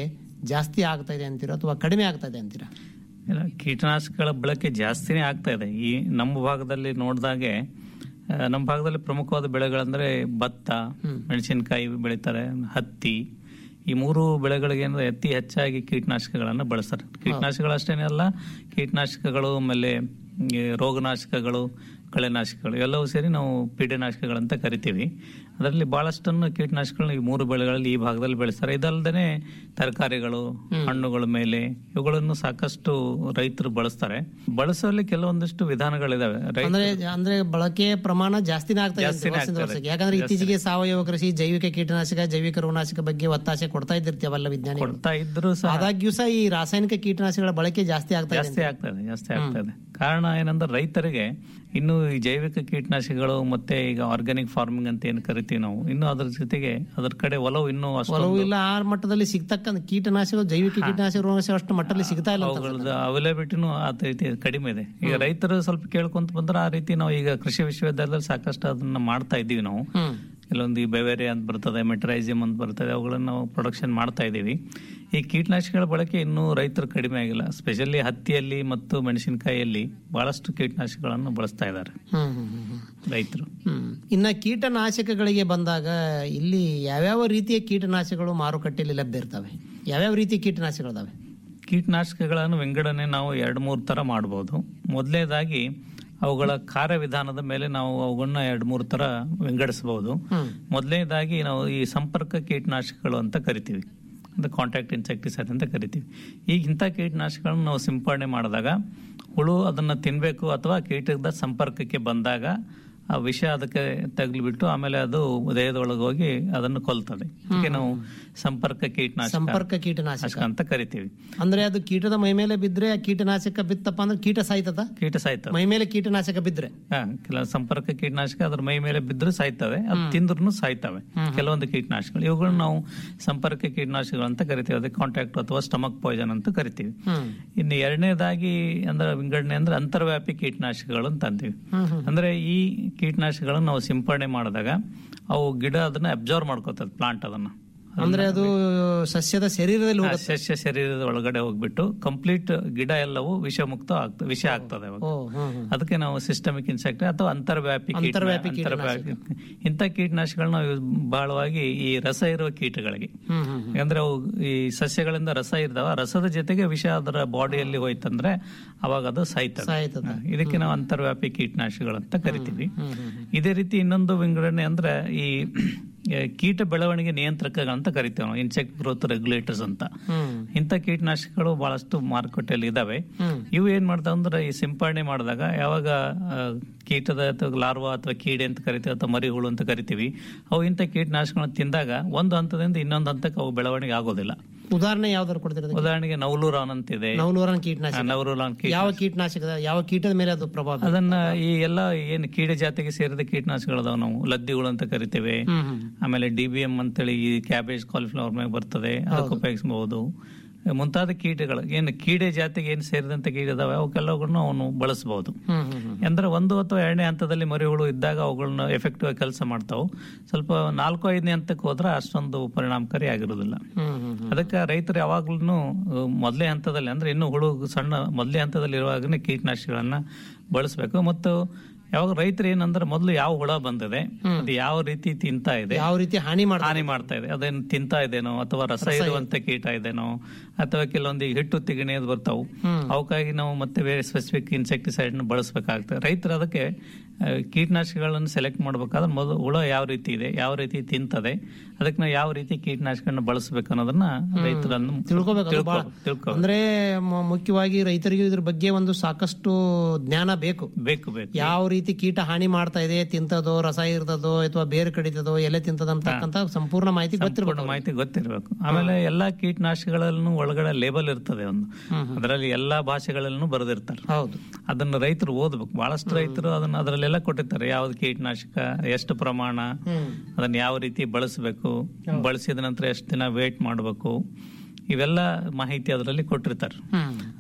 ಜಾಸ್ತಿ ಆಗ್ತಾ ಇದೆ ಅಂತೀರಾ ಅಥವಾ ಕಡಿಮೆ ಆಗ್ತಾ ಇದೆ ಅಂತೀರಾ ಇಲ್ಲ, ಕೀಟನಾಶಕಗಳ ಬಳಕೆ ಜಾಸ್ತಿನೇ ಆಗ್ತಾ ಇದೆ ಈ ನಮ್ಮ ಭಾಗದಲ್ಲಿ ನೋಡಿದಾಗೆ ಆ, ನಮ್ಮ ಭಾಗದಲ್ಲಿ ಪ್ರಮುಖವಾದ ಬೆಳೆಗಳಂದ್ರೆ ಭತ್ತ ಮೆಣಸಿನಕಾಯಿ ಬೆಳೀತಾರೆ ಹತ್ತಿ ಈ ಮೂರು ಬೆಳೆಗಳಿಗೆ ಏನಂದ್ರೆ ಅತಿ ಹೆಚ್ಚಾಗಿ ಕೀಟನಾಶಕಗಳನ್ನು ಬಳಸ್ತಾರೆ ಕೀಟನಾಶಕಗಳಷ್ಟೇನೆ ಅಲ್ಲ ಕೀಟನಾಶಕಗಳು ಆಮೇಲೆ ಈ ರೋಗನಾಶಕಗಳು ಕಳೆನಾಶಕಗಳು ಎಲ್ಲವೂ ಸೇರಿ ನಾವು ಪೀಡನಾಶಕಗಳಂತ ಕರಿತೀವಿ ಅದರಲ್ಲಿ ಬಹಳಷ್ಟನ್ನು ಕೀಟನಾಶಕಗಳನ್ನ ಈ ಮೂರು ಬೆಳೆಗಳಲ್ಲಿ ಈ ಭಾಗದಲ್ಲಿ ಬೆಳೆಸ್ತಾರೆ ಇದಲ್ಲದೆ ತರಕಾರಿಗಳು ಹಣ್ಣುಗಳ ಮೇಲೆ ಇವುಗಳನ್ನು ಸಾಕಷ್ಟು ರೈತರು ಬಳಸ್ತಾರೆ ಬಳಸುವಲ್ಲಿ ಕೆಲವೊಂದಿಷ್ಟು ವಿಧಾನಗಳಿದಾವೆ ರೈತ ಅಂದ್ರೆ ಅಂದ್ರೆ ಬಳಕೆ ಪ್ರಮಾಣ ಜಾಸ್ತಿನೇ ಆಗ್ತಾ ಇದೆ ಜಾಸ್ತಿನೇ ವರ್ಷದಿಂದ ಆಗ್ತಾ ಇದೆ. ವರ್ಷಕ್ಕೆ ಯಾಕಂದ್ರೆ ಜಾಸ್ತಿ. ಇತ್ತೀಚೆಗೆ ಸಾವಯವ ಕೃಷಿ ಜೈವಿಕ ಕೀಟನಾಶಕ ಜೈವಿಕ ರೋಗನಾಶಕ ಬಗ್ಗೆ ಒತ್ತಾಸೆ ಕೊಡ್ತಾ ಇದ್ದಿರ್ತೀವಲ್ಲ ವಿಜ್ಞಾನಿಗಳು ಕೊಡ್ತಾ ಇದ್ರು ಸಹ ಆದಾಗ್ಯೂ ಸಹ ಈ ರಾಸಾಯನಿಕ ಕೀಟನಾಶಕಗಳ ಬಳಕೆ ಜಾಸ್ತಿ ಆಗ್ತಾ ಇದೆ ಜಾಸ್ತಿ ಆಗ್ತಾ ಇದೆ ಜಾಸ್ತಿ ಆಗ್ತಾ ಇದೆ ಕಾರಣ ಏನಂದ್ರೆ ರೈತರಿಗೆ ಇನ್ನು ಈ ಜೈವಿಕ ಕೀಟನಾಶಕಗಳು ಮತ್ತೆ ಈಗ ಆರ್ಗ್ಯಾನಿಕ್ ಫಾರ್ಮಿಂಗ್ ಅಂತ ಏನ್ ಕರಿತೀವಿ ನಾವು ಇನ್ನು ಅದ್ರ ಜೊತೆಗೆ ಅದ್ರ ಕಡೆ ಒಲವು ಇನ್ನೂ ಒಲವು ಅಷ್ಟೊಂದು ಇಲ್ಲ ಆ ಮಟ್ಟದಲ್ಲಿ ಸಿಗ್ತಕ್ಕಂಥ ಕೀಟನಾಶಕ ಜೈವಿಕ ಕೀಟನಾಶಕ ರೋಗನಾಶಕ ಅಷ್ಟು ಮಟ್ಟದಲ್ಲಿ ಸಿಗ್ತಾ ಇಲ್ಲ ಅಂತ ಅವುಗಳದ್ದು ಅವೈಲಬಿಲಿಟಿನೂ ಆ ರೀತಿ ಕಡಿಮೆ ಇದೆ ಈಗ ರೈತರು ಸ್ವಲ್ಪ ಕೇಳ್ಕೊಂತ ಬಂದ್ರೆ ಆ ರೀತಿ ನಾವು ಈಗ ಕೃಷಿ ವಿಶ್ವವಿದ್ಯಾಲಯದಲ್ಲಿ ಸಾಕಷ್ಟು ಅದನ್ನ ಮಾಡ್ತಾ ಇದ್ದೀವಿ ನಾವು ಕೆಲವೊಂದು ಈ ಬೆವೇರಿ ಅಂತ ಬರ್ತದೆ ಮೆಟ್ರೈಸಿಯಂ ಅಂತ ಬರ್ತದೆ ಅವುಗಳನ್ನ ನಾವು ಪ್ರೊಡಕ್ಷನ್ ಮಾಡ್ತಾ ಇದ್ದೀವಿ ಈ ಕೀಟನಾಶಕಗಳ ಬಳಕೆ ಇನ್ನೂ ರೈತರು ಕಡಿಮೆ ಆಗಿಲ್ಲ ಸ್ಪೆಷಲಿ ಹತ್ತಿಯಲ್ಲಿ ಮತ್ತು ಮೆಣಸಿನಕಾಯಿಯಲ್ಲಿ ಬಹಳಷ್ಟು ಕೀಟನಾಶಕಗಳನ್ನು ಬಳಸ್ತಾ ಇದ್ದಾರೆ ಹ್ಮ್ ಹ್ಮ್ ಹ್ಮ್ ಹ್ಮ್. ರೈತರು ಹ್ಮ್. ಇನ್ನ ಕೀಟನಾಶಕಗಳಿಗೆ ಬಂದಾಗ ಇಲ್ಲಿ ಯಾವ್ಯಾವ ರೀತಿಯ ಕೀಟನಾಶಕಗಳು ಮಾರುಕಟ್ಟೆಯಲ್ಲಿ ಲಭ್ಯ ಇರ್ತವೆ ಯಾವ್ಯಾವ ರೀತಿಯ ಕೀಟನಾಶಕಗಳಿದಾವೆ ಕೀಟನಾಶಕಗಳನ್ನು ವಿಂಗಡಣೆ ನಾವು ಎರಡು ಮೂರು ತರ ಮಾಡಬಹುದು ಮೊದಲನೇದಾಗಿ ಅವುಗಳ ಕಾರ್ಯವಿಧಾನದ ಮೇಲೆ ನಾವು ಅವುಗಳನ್ನ ಎರಡು ಮೂರು ತರ ವಿಂಗಡಿಸಬಹುದು ಮೊದಲನೇದಾಗಿ ನಾವು ಈ ಸಂಪರ್ಕ ಕೀಟನಾಶಕಗಳು ಅಂತ ಕರಿತೀವಿ ಅಂದ್ರೆ ಕಾಂಟ್ಯಾಕ್ಟ್ ಇನ್ಸೆಕ್ಟಿಸೈಡ್ ಅಂತ ಕರಿತೀವಿ ಈಗ ಇಂಥ ಕೀಟನಾಶಕಗಳನ್ನ ನಾವು ಸಿಂಪಡಣೆ ಮಾಡಿದಾಗ ಹುಳು ಅದನ್ನ ತಿನ್ಬೇಕು ಅಥವಾ ಕೀಟದ ಸಂಪರ್ಕಕ್ಕೆ ಬಂದಾಗ ಆ ವಿಷ ಅದಕ್ಕೆ ತಗಲಿಬಿಟ್ಟು ಆಮೇಲೆ ಅದು ದೇಹದೊಳಗೆ ಹೋಗಿ ಅದನ್ನು ಕೊಲ್ತದೆ ಇದಕ್ಕೆ ನಾವು ಸಂಪರ್ಕ ಕೀಟನಾಶಕ ಸಂಪರ್ಕ ಕೀಟನಾಶಕ ಅಂತ ಕರಿತೀವಿ ಅಂದ್ರೆ ಅದು ಕೀಟದ ಮೈ ಮೇಲೆ ಬಿದ್ರೆ ಆ ಕೀಟನಾಶಕ ಬಿತ್ತಪ್ಪ ಅಂದ್ರೆ ಕೀಟ ಸಾಯ್ತದ ಕೀಟ ಸಾಯ್ತದೆ ಮೈ ಮೇಲೆ ಕೀಟನಾಶಕ ಬಿದ್ರೆ ಹಾ, ಕೆಲ ಸಂಪರ್ಕ ಕೀಟನಾಶಕ ಅದ್ರ ಮೈ ಮೇಲೆ ಬಿದ್ದರೂ ಸಾಯ್ತವೆ ಅದು ತಿಂದ್ರು ಸಾಯ್ತವೆ ಕೆಲವೊಂದು ಕೀಟನಾಶಕಗಳು ಇವುಗಳನ್ನ ನಾವು ಸಂಪರ್ಕ ಕೀಟನಾಶಕಗಳು ಅಂತ ಕರಿತೀವಿ ಅದಕ್ಕೆ ಕಾಂಟ್ಯಾಕ್ಟ್ ಅಥವಾ ಸ್ಟಮಕ್ ಪಾಯ್ಸನ್ ಅಂತ ಕರಿತೀವಿ ಇನ್ನು ಎರಡನೇದಾಗಿ ಅಂದ್ರೆ ವಿಂಗಡಣೆ ಅಂದ್ರೆ ಅಂತರ್ವ್ಯಾಪಿ ಕೀಟನಾಶಕಗಳು ಅಂತ ಅಂತೀವಿ ಅಂದ್ರೆ ಈ ಕೀಟನಾಶಕಗಳನ್ನು ನಾವು ಸಿಂಪಡಣೆ ಮಾಡಿದಾಗ ಅವು ಗಿಡ ಅದನ್ನ ಅಬ್ಸರ್ವ್ ಮಾಡ್ಕೋತದೆ ಪ್ಲಾಂಟ್ ಅದನ್ನ ಅಂದ್ರೆ ಅದು ಸಸ್ಯದ ಶರೀರದಲ್ಲಿ ಆ ಹೋಗುತ್ತೆ ಸಸ್ಯ ಶರೀರದ ಒಳಗಡೆ ಹೋಗ್ಬಿಟ್ಟು ಕಂಪ್ಲೀಟ್ ಗಿಡ ಎಲ್ಲವೂ ವಿಷಮುಕ್ತ ಆಗ್ತದೆ ವಿಷ ಆಗ್ತದೆ ಅವಾಗ ಓ, ಹ್ಮ್, ಹ್ಮ್. ಅದಕ್ಕೆ ನಾವು ಸಿಸ್ಟಮಿಕ್ ಇನ್ಸೆಕ್ಟ್ ಅಥವಾ ಅಂತರ್ವ್ಯಾಪಿ ಕೀಟ- ಅಂತರ್ವ್ಯಾಪಿ ಅಂತರ್ವ್ಯಾಪಿ ಇಂಥ ಕೀಟನಾಶಕಗಳನ್ನ ನಾವು use- ಬಹಳವಾಗಿ ಈ ರಸ ಇರುವ ಕೀಟಗಳಿಗೆ ಹ್ಮ್, ಹ್ಮ್, ಅಂದ್ರೆ ಅವು ಈ ಸಸ್ಯಗಳಿಂದ ರಸ ಇರ್ತಾವ ರಸದ ಜೊತೆಗೆ ವಿಷ ಅದರ ಬಾಡಿಯಲ್ಲಿ ಹೋಯ್ತಂದ್ರೆ ಅವಾಗ ಅದು ಸಾಯ್ತದೆ ಸಾಯ್ತದೆ. ಹಾ, ಇದಕ್ಕೆ ನಾವು ಅಂತರ್ವ್ಯಾಪಿ ಕೀಟನಾಶಕಗಳು ಅಂತ ಕರಿತೀವಿ ಇದೇ ರೀತಿ ಇನ್ನೊಂದು ವಿಂಗಡಣೆ ಅಂದ್ರೆ ಈ ಆ, ಕೀಟ ಬೆಳವಣಿಗೆ ನಿಯಂತ್ರಕಗಳಂತ ಕರಿತೀವಿ ನಾವು ಇನ್ಸೆಕ್ಟ್ ಗ್ರೋತ್ ರೆಗ್ಯುಲೇಟರ್ಸ್ ಅಂತ ಇಂಥ ಕೀಟನಾಶಕಗಳು ಬಹಳಷ್ಟು ಮಾರುಕಟ್ಟೆಯಲ್ಲಿ ಇದಾವೆ ಇವು ಏನ್ ಮಾಡ್ತಾವ ಅಂದ್ರೆ ಈ ಸಿಂಪಡಣೆ ಮಾಡಿದಾಗ ಯಾವಾಗ ಆ, ಕೀಟದ ಅಥವಾ ಲಾರ್ವಾ ಅಥವಾ ಕೀಡೆ ಅಂತ ಕರಿತೀವಿ ಅಥವಾ ಮರಿಹುಳು ಅಂತ ಕರಿತೀವಿ ಅವು ಇಂಥ ಕೀಟನಾಶಕಗಳನ್ನ ತಿಂದಾಗ ಒಂದು ಹಂತದಿಂದ ಇನ್ನೊಂದು ಹಂತಕ್ಕೆ ಅವು ಬೆಳವಣಿಗೆ ಆಗೋದಿಲ್ಲ ಉದಾಹರಣೆ ಯಾವ್ದಾರು ಕೊಡ್ತಿರೋದು ಉದಾಹರಣೆಗೆ ನವಲೂರಾನ್ ಅಂತಿದೆ ನವಲೂರನ್ ಕೀಟನಾಶಕ ಆ, ನವಲೂರಾನ್ ಕೀಟ ಯಾವ ಕೀಟನಾಶಕದ ಯಾವ ಕೀಟದ ಮೇಲೆ ಅದು ಪ್ರಭಾವ ಬೀರುತ್ತೆ? ಅದನ್ನ ಈ ಎಲ್ಲ ಏನು ಕೀಡೆ ಜಾತಿಗೆ ಸೇರಿದ ಕೀಟನಾಶಕಗಳದಾವ ನಾವು ಲದ್ದಿಗಳು ಅಂತ ಕರಿತೇವೆ ಹ್ಮ್, ಹ್ಮ್. ಆಮೇಲೆ ಡಿ ಬಿ ಎಂ ಅಂತೇಳಿ ಈ ಕ್ಯಾಬೇಜ್ ಕಾಲಿಫ್ಲವರ್ ಮೇಲೆ ಬರ್ತದೆ ಅದಕ್ಕೆ ಉಪಯೋಗಿಸಬಹುದು ಮುಂತಾದ ಕೀಟಗಳು ಏನು ಕೀಡೆ ಜಾತಿಗೆ ಏನು ಸೇರಿದಂತ ಕೀಟ ಇದಾವೆ ಅವಕ್ಕೆಲ್ಲವನ್ನು ಅವನು ಬಳಸಬಹುದು ಹ್ಮ್, ಹ್ಮ್, ಹ್ಮ್. ಅಂದ್ರೆ ಒಂದು ಅಥವಾ ಎರಡನೇ ಹಂತದಲ್ಲಿ ಮರಿಹುಳು ಇದ್ದಾಗ ಅವುಗಳನ್ನ ಎಫೆಕ್ಟಿವ್ ಆಗಿ ಕೆಲಸ ಮಾಡ್ತಾವು ಸ್ವಲ್ಪ ನಾಲ್ಕು ಐದನೇ ಹಂತಕ್ಕೆ ಹೋದ್ರೆ ಅಷ್ಟೊಂದು ಪರಿಣಾಮಕಾರಿ ಆಗಿರೋದಿಲ್ಲ ಹ್ಮ್, ಹ್ಮ್, ಹ್ಮ್. ಅದಕ್ಕೆ ರೈತರು ಯಾವಾಗ್ಲೂ ಮೊದಲೇ ಹಂತದಲ್ಲಿ ಅಂದ್ರೆ ಇನ್ನು ಹುಳು ಸಣ್ಣ ಮೊದಲೇ ಹಂತದಲ್ಲಿ ಇರುವಾಗನೇ ಕೀಟನಾಶಕಗಳನ್ನ ಬಳಸಬೇಕು ಮತ್ತು ಯಾವಾಗ ರೈತರು ಏನಂದ್ರೆ ಮೊದಲು ಯಾವ ಹುಳ ಬಂದಿದೆ ಅದು ಯಾವ ರೀತಿ ತಿಂತಾ ಇದೆ ಯಾವ ರೀತಿ ಹಾನಿ ಮಾಡ್ತಾ ಹಾನಿ ಮಾಡ್ತಾ ಇದೆ ಅದೇನು ತಿಂತಾ ಇದೇನೋ ಅಥವಾ ರಸ ಇರುವಂತ ಕೀಟ ಇದೇನೋ ಅಥವಾ ಕೆಲವೊಂದು ಈ ಹಿಟ್ಟು ತಿಗಣೆದು ಬರ್ತಾವು ಅವಕ್ಕಾಗಿ ನಾವು ಮತ್ತೆ ಬೇರೆ ಸ್ಪೆಸಿಫಿಕ್ ಇನ್ಸೆಕ್ಟಿಸೈಡ್ ನ ಬಳಸಬೇಕಾಗ್ತದೆ ರೈತರು ಅದಕ್ಕೆ ಆ, ಕೀಟನಾಶಕಗಳನ್ನು ಸೆಲೆಕ್ಟ್ ಮಾಡ್ಬೇಕಾದ್ರೆ ಮೊದಲು ಹುಳ ಯಾವ ರೀತಿ ಇದೆ ಯಾವ ರೀತಿ ತಿಂತದೆ ಅದಕ್ಕೆ ನಾವು ಯಾವ ರೀತಿ ಕೀಟನಾಶಕಗಳನ್ನ ಬಳಸಬೇಕು ಅನ್ನೋದನ್ನ ರೈತರನ್ನು ತಿಳ್ಕೊಬೇಕು ಅದು ಬಹಳ- ತಿಳ್ಕೊ- ತಿಳ್ಕೊ ಅಂದ್ರೆ ಮ- ಮುಖ್ಯವಾಗಿ ರೈತರಿಗೆ ಇದ್ರ ಬಗ್ಗೆ ಒಂದು ಸಾಕಷ್ಟು ಜ್ಞಾನ ಬೇಕು ಬೇಕು ಬೇಕು ಯಾವ ರೀತಿ ಕೀಟ ಹಾನಿ ಮಾಡ್ತಾ ಇದೆ ತಿಂತದೋ ರಸ ಇರ್ತದೋ ಅಥವಾ ಬೇರೆ ಕಡಿತದೋ ಎಲೆ ತಿಂತದ ಅಂತಕ್ಕಂತ ಸಂಪೂರ್ಣ ಮಾಹಿತಿ ಗೊತ್ತಿರಬೇಕು ಸಂಪೂರ್ಣ ಮಾಹಿತಿ ಗೊತ್ತಿರಬೇಕು ಆಮೇಲೆ ಎಲ್ಲಾ ಕೀಟನಾಶಕಗಳಲ್ಲೂ ಒಳಗಡೆ ಲೇಬಲ್ ಇರ್ತದೆ ಒಂದು ಅದರಲ್ಲಿ ಎಲ್ಲಾ ಭಾಷೆಗಳಲ್ಲೂ ಬರೆದಿರ್ತಾರೆ ಹೌದು ಅದನ್ನ ರೈತರು ಓದ್ಬೇಕು ಬಹಳಷ್ಟು ರೈತರು ಅದನ್ನ ಅದರಲ್ಲೆಲ್ಲ ಕೊಟ್ಟಿರ್ತಾರೆ ಯಾವ್ದು ಕೀಟನಾಶಕ ಎಷ್ಟು ಪ್ರಮಾಣ ಅದನ್ನ ಯಾವ ರೀತಿ ಬಳಸಬೇಕು ಬಳಸಿದ ನಂತರ ಎಷ್ಟು ದಿನ ವೇಟ್ ಮಾಡಬೇಕು ಇವೆಲ್ಲ ಮಾಹಿತಿ ಅದರಲ್ಲಿ ಕೊಟ್ಟಿರ್ತಾರೆ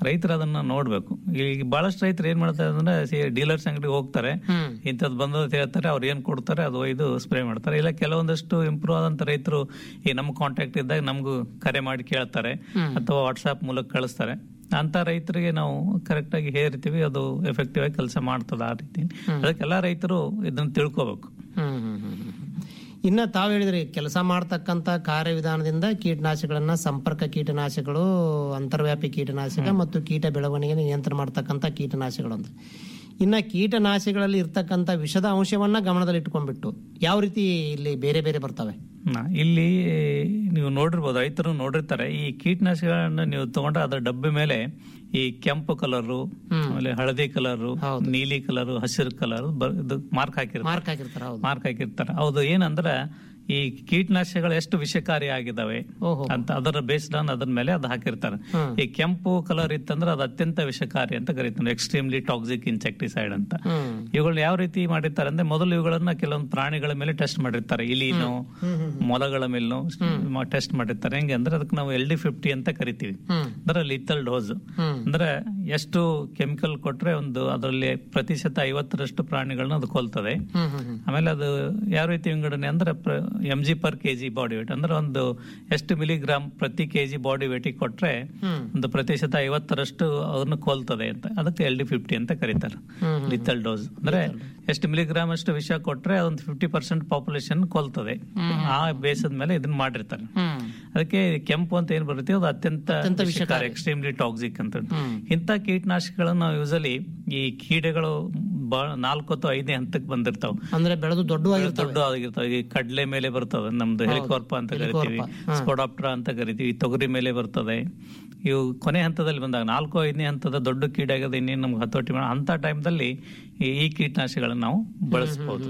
ರೈತರು ಅದನ್ನ ನೋಡ್ಬೇಕು ಈಗ ಬಹಳಷ್ಟು ರೈತರು ಏನ್ ಮಾಡ್ತಾರೆ ಅಂದ್ರೆ ಡೀಲರ್ಸ್ ಅಂಗಡಿಗೆ ಹೋಗ್ತಾರೆ ಇಂಥದ್ದು ಬಂದ ಹೇಳ್ತಾರೆ ಅವ್ರು ಏನ್ ಕೊಡ್ತಾರೆ ಅದು ಒಯ್ದು ಸ್ಪ್ರೇ ಮಾಡ್ತಾರೆ ಇಲ್ಲ ಕೆಲವೊಂದಷ್ಟು ಇಂಪ್ರೂವ್ ಆದಂತ ರೈತರು ಈ ನಮ್ ಕಾಂಟ್ಯಾಕ್ಟ್ ಇದ್ದಾಗ ನಮಗೂ ಕರೆ ಮಾಡಿ ಕೇಳ್ತಾರೆ ಅಥವಾ ವಾಟ್ಸ್ಆಪ್ ಮೂಲಕ ಕಳಿಸ್ತಾರೆ ಅಂತ ರೈತರಿಗೆ ನಾವು ಕರೆಕ್ಟ್ ಆಗಿ ಹೇರ್ತೀವಿ ಅದು ಎಫೆಕ್ಟಿವ್ ಆಗಿ ಕೆಲಸ ಮಾಡ್ತದ ಆ ರೀತಿ ಅದಕ್ಕೆಲ್ಲ ರೈತರು ಇದನ್ನ ತಿಳ್ಕೋಬೇಕು ಹ್ಮ್ ಹ್ಮ್ ಹ್ಮ್ ಹ್ಮ್. ಇನ್ನ ತಾವ್ ಹೇಳಿದ್ರಿ ಕೆಲಸ ಮಾಡ್ತಕ್ಕಂತ ಕಾರ್ಯವಿಧಾನದಿಂದ ಕೀಟನಾಶಕಗಳನ್ನ ಸಂಪರ್ಕ ಕೀಟನಾಶಕಗಳು ಅಂತರ್ವ್ಯಾಪಿ ಕೀಟನಾಶಕ ಮತ್ತು ಕೀಟ ಬೆಳವಣಿಗೆ ನಿಯಂತ್ರಣ ಮಾಡ್ತಕ್ಕಂತ ಕೀಟನಾಶಕಗಳು ಅಂತ ಇನ್ನ ಕೀಟನಾಶಕಗಳಲ್ಲಿ ಇರ್ತಕ್ಕಂತ ವಿಷದ ಅಂಶವನ್ನ ಗಮನದಲ್ಲಿ ಇಟ್ಕೊಂಡ್ಬಿಟ್ಟು ಯಾವ ರೀತಿ ಇಲ್ಲಿ ಬೇರೆ ಬೇರೆ ಬರ್ತವೆ ನಾ ಇಲ್ಲಿ ನೀವು ನೋಡಿರ್ಬೋದು ರೈತರು ನೋಡಿರ್ತಾರೆ ಈ ಕೀಟನಾಶಕಗಳನ್ನ ನೀವು ತಗೊಂಡ್ರೆ ಅದರ ಡಬ್ಬೆ ಮೇಲೆ ಈ ಕೆಂಪು ಕಲರು ಆಮೇಲೆ ಹಳದಿ ಕಲರು ನೀಲಿ ಕಲರು ಹಸಿರು ಕಲರ್ ಇದು ಮಾರ್ಕ್ ಹಾಕಿರ್ತಾರೆ ಮಾರ್ಕ್ ಹಾಕಿರ್ತಾರ ಹೌದು ಮಾರ್ಕ್ ಹಾಕಿರ್ತಾರೆ ಹೌದು ಏನಂದ್ರ ಈ ಕೀಟನಾಶಕಗಳು ಎಷ್ಟು ವಿಷಕಾರಿ ಆಗಿದಾವೆ ಅಂತ ಅದರ ಬೇಸ್ಡ್ ಆನ್ ಅದ್ರ ಮೇಲೆ ಅದು ಹಾಕಿರ್ತಾರೆ ಈ ಕೆಂಪು ಕಲರ್ ಇತ್ತಂದ್ರೆ ಅದು ಅತ್ಯಂತ ವಿಷಕಾರಿ ಅಂತ ಕರೀತಾರೆ ಎಕ್ಸ್ಟ್ರೀಮ್ಲಿ ಟಾಕ್ಸಿಕ್ ಇನ್ಸೆಕ್ಟಿಸೈಡ್ ಅಂತ ಇವುಗಳನ್ನ ಯಾವ ರೀತಿ ಮಾಡಿರ್ತಾರೆ ಅಂದ್ರೆ ಮೊದಲು ಇವುಗಳನ್ನ ಕೆಲವೊಂದು ಪ್ರಾಣಿಗಳ ಮೇಲೆ ಟೆಸ್ಟ್ ಮಾಡಿರ್ತಾರೆ ಇಲಿನೋ ಮೊಲಗಳ ಮೇಲೂ ಟೆಸ್ಟ್ ಮಾಡಿರ್ತಾರೆ ಹೆಂಗೆ ಅಂದ್ರೆ ಅದಕ್ಕೆ ನಾವು ಎಲ್ ಡಿ ಫಿಫ್ಟಿ ಅಂತ ಕರಿತೀವಿ ಅಂದ್ರೆ ಲಿಥಲ್ ಡೋಸ್ ಅಂದ್ರೆ ಎಷ್ಟು ಕೆಮಿಕಲ್ ಕೊಟ್ರೆ ಒಂದು ಅದರಲ್ಲಿ ಪ್ರತಿಶತ ಐವತ್ತರಷ್ಟು ಪ್ರಾಣಿಗಳನ್ನ ಅದು ಕೊಲ್ತದೆ ಆಮೇಲೆ ಅದು ಯಾವ ರೀತಿ ವಿಂಗಡಣೆ ಅಂದ್ರೆ M G per KG body weight ಅಂದ್ರೆ ಒಂದು ಎಷ್ಟು ಮಿಲಿಗ್ರಾಮ್ ಪ್ರತಿ ಕೆಜಿ ಬಾಡಿ ವೇಟ್ ಕೊಟ್ರೆ ಒಂದು ಪ್ರತಿಶತ ಐವತ್ತರಷ್ಟು ಅದನ್ನು ಕೊಲ್ತದೆ ಅಂತ ಅದಕ್ಕೆ ಎಲ್ ಡಿ ಫಿಫ್ಟಿ ಅಂತ ಕರೀತಾರೆ ಲಿಥಲ್ ಡೋಸ್ ಅಂದ್ರೆ ಎಷ್ಟು ಮಿಲಿಗ್ರಾಮ್ ಅಷ್ಟು ವಿಷ ಕೊಟ್ರೆ ಅದೊಂದು ಫಿಫ್ಟಿ ಪರ್ಸೆಂಟ್ ಪಾಪ್ಯುಲೇಷನ್ ಕೊಲ್ತದೆ ಆ ಬೇಸದ ಮೇಲೆ ಇದನ್ನ ಮಾಡಿರ್ತಾರೆ ಅದಕ್ಕೆ ಕೆಂಪು ಅಂತ ಏನ್ ಬರುತ್ತೆ ಅದು ಅತ್ಯಂತ ವಿಷಕಾರಿ ಎಕ್ಸ್ಟ್ರೀಮ್ಲಿ ಟಾಕ್ಸಿಕ್ ಅಂತ ಇಂಥ ಕೀಟನಾಶಕಗಳನ್ನ ನಾವು ಯೂಸಲಿ ಈ ಕೀಡೆಗಳು ಬಹಳ ನಾಲ್ಕು ಅಥವಾ ಐದನೇ ಹಂತಕ್ಕೆ ಬಂದಿರ್ತಾವ ಅಂದ್ರೆ ಬೆಳೆದು ದೊಡ್ಡವಾಗಿರ್ತವೆ ದೊಡ್ಡ ಆಗಿರ್ತಾವ ಈ ಕಡ್ಲೆ ಮೇಲೆ ಬರ್ತದೆ ನಮ್ದು ಹೆಲಿಕಾರ್ಪ ಅಂತ ಕರಿತೀವಿ ಸ್ಪೊಡಾಪ್ಟ್ರಾ ಅಂತ ಕರಿತೀವಿ ತೊಗರಿ ಮೇಲೆ ಬರ್ತದೆ ಇವು ಕೊನೆ ಹಂತದಲ್ಲಿ ಬಂದಾಗ ನಾಲ್ಕು ಐದನೇ ಹಂತದ ದೊಡ್ಡ ಕೀಡೆ ಆಗದ ಇನ್ನೇನು ನಮ್ಗೆ ಹತೋಟಿ ಮಾಡ ಅಂತ ಟೈಮ್ದಲ್ಲಿ ಈ ಕೀಟನಾಶಕಗಳನ್ನ ನಾವು ಬಳಸಬಹುದು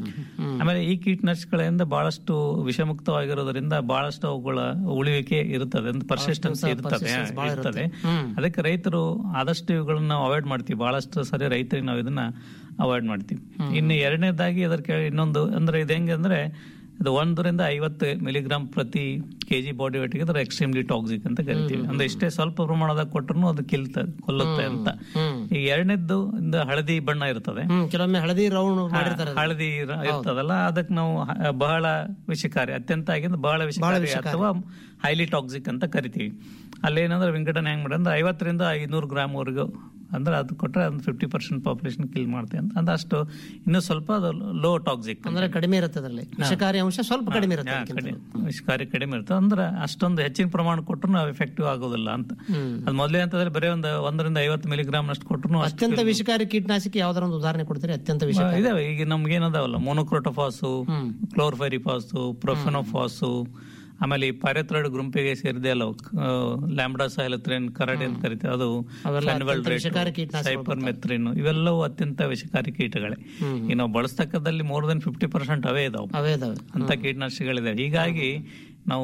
ಆಮೇಲೆ ಈ ಕೀಟನಾಶಕಗಳಿಂದ ಬಹಳಷ್ಟು ವಿಷಮುಕ್ತವಾಗಿರೋದ್ರಿಂದ ಬಹಳಷ್ಟು ಅವುಗಳ ಉಳಿವಿಕೆ ಇರುತ್ತದೆ ಅಂದ್ರೆ ಪರ್ಸಿಸ್ಟೆನ್ಸ್ ಇರ್ತದೆ ಇರ್ತದೆ ಅದಕ್ಕೆ ರೈತರು ಆದಷ್ಟು ಇವುಗಳನ್ನ ನಾವು ಅವಾಯ್ಡ್ ಮಾಡ್ತೀವಿ ಬಹಳಷ್ಟು ಸರಿ ರೈತರಿಗೆ ನಾವು ಇದನ್ನ ಅವಾಯ್ಡ್ ಮಾಡ್ತೀವಿ ಇನ್ನು ಎರಡನೇದಾಗಿ ಅದರ ಕೆಳ ಇನ್ನೊಂದು ಅಂದ್ರೆ ಇದು ಹೆಂಗೆ ಅಂದ್ರೆ ಇದು ಒಂದರಿಂದ ಐವತ್ತು ಮಿಲಿಗ್ರಾಮ್ ಪ್ರತಿ ಕೆಜಿ ಬಾಡಿ ವೇಟ್ಗೆ ಅದರ ಎಕ್ಸ್ಟ್ರೀಮ್ಲಿ ಟಾಕ್ಸಿಕ್ ಅಂತ ಕರಿತೀವಿ ಅಂದ್ರೆ ಇಷ್ಟೇ ಸ್ವಲ್ಪ ಪ್ರಮಾಣದಾಗ ಕೊಟ್ಟರು ಅದು ಕಿಲ್ತ ಕೊಲ್ಲುತ್ತೆ ಅಂತ ಈಗ ಎರಡನೇದ್ದು ಇಂದ ಹಳದಿ ಬಣ್ಣ ಇರ್ತದೆ ಹ್ಮ್ ಕೆಲವೊಮ್ಮೆ ಹಳದಿ ರೌಂಡ್ ಮಾಡಿರ್ತಾರೆ ಹಳದಿ ಇರ- ಇರ್ತದಲ್ಲ ಅದಕ್ಕೆ ನಾವು ಹ- ಬಹಳ ವಿಷಕಾರಿ ಅತ್ಯಂತ ಆಗಿಂದ ಬಹಳ ವಿಷಕಾರಿ ಅಥವಾ ಹೈಲಿ ಟಾಕ್ಸಿಕ್ ಅಂತ ಕರಿತೀವಿ ಅಲ್ಲೇನಂದ್ರೆ ವಿಂಗಡಣೆ ಹೆಂಗ್ ಮಾಡಿ ಅಂದ್ರೆ ಐವತ್ತರಿಂದ ಐನೂರು ಗ್ರಾಮ್ ವರೆಗೂ ಅಂದ್ರೆ ಅದು ಕೊಟ್ರೆ ಒಂದು ಫಿಫ್ಟಿ ಪರ್ಸೆಂಟ್ ಪಾಪ್ಯುಲೇಷನ್ ಕಿಲ್ ಮಾಡ್ತೀವಿ ಅಂತ ಅಂದ್ರೆ ಅಷ್ಟು ಇನ್ನೂ ಸ್ವಲ್ಪ ಅದು ಲೋ ಟಾಕ್ಸಿಕ್ ಅಂದ್ರೆ ಕಡಿಮೆ ಇರುತ್ತೆ ಅದರಲ್ಲಿ ವಿಷಕಾರಿ ಅಂಶ ಸ್ವಲ್ಪ ಕಡಿಮೆ ಇರುತ್ತೆ ಅದಕ್ಕಿಂತ. ವಿಷಕಾರಿ ಕಡಿಮೆ ಇರ್ತದೆ ಅಂದ್ರೆ ಅಷ್ಟೊಂದು ಹೆಚ್ಚಿನ ಪ್ರಮಾಣ ಕೊಟ್ಟರು ನಾವು ಎಫೆಕ್ಟಿವ್ ಆಗೋದಿಲ್ಲ ಅಂತ ಅದು ಮೊದಲೇ ಅಂತಂದ್ರೆ ಬರೀ ಒಂದು ಒಂದರಿಂದ ಐವತ್ತು ಮಿಲಿಗ್ರಾಮ್ ಅಷ್ಟು ಕೊಟ್ಟರು ಅತ್ಯಂತ ವಿಷಕಾರಿ ಕೀಟನಾಶಕ ಯಾವ್ದಾರ ಒಂದು ಉದಾಹರಣೆ ಕೊಡ್ತೀರಿ ಅತ್ಯಂತ ವಿಷಕಾರಿ ಇದಾವೆ ಈಗ ನಮ್ಗೆ ಏನದಾವಲ್ಲ ಮೊನೋಕ್ರೋಟೋಫಾಸು ಕ್ಲೋರ್ಫೈರಿಫಾಸು ಪ್ರೊಫೆನೋಫಾಸು ಆಮೇಲೆ ಈ ಪೈರೆಥ್ರಾಯ್ಡ್ ಗುಂಪಿಗೆ ಸೇರಿದೆ ಅಲ್ಲ ಲ್ಯಾಂಬ್ಡಾ ಸೈಲತ್ರೇನ್ ಕರಡಿ ಅಂತ ಕರಿತೀವಿ ಅದು ಅವೆಲ್ಲ ಅತ್ಯಂತ ವಿಷಕಾರಿ ಕೀಟನಾಶಕಗಳು ಸೈಪರ್ ಮೆತ್ರಿನ್ ಇವೆಲ್ಲವೂ ಅತ್ಯಂತ ವಿಷಕಾರಿ ಕೀಟಗಳೇ ಈಗ ನಾವು ಬಳಸ್ತಕ್ಕದಲ್ಲಿ ಮೋರ್ ದನ್ ಫಿಫ್ಟಿ ಪರ್ಸೆಂಟ್ ಅವೇ ಇದಾವೆ ಅವೇ ಇದಾವೆ ಅಂತ ಕೀಟನಾಶಕಗಳಿದಾವೆ ಹೀಗಾಗಿ ನಾವು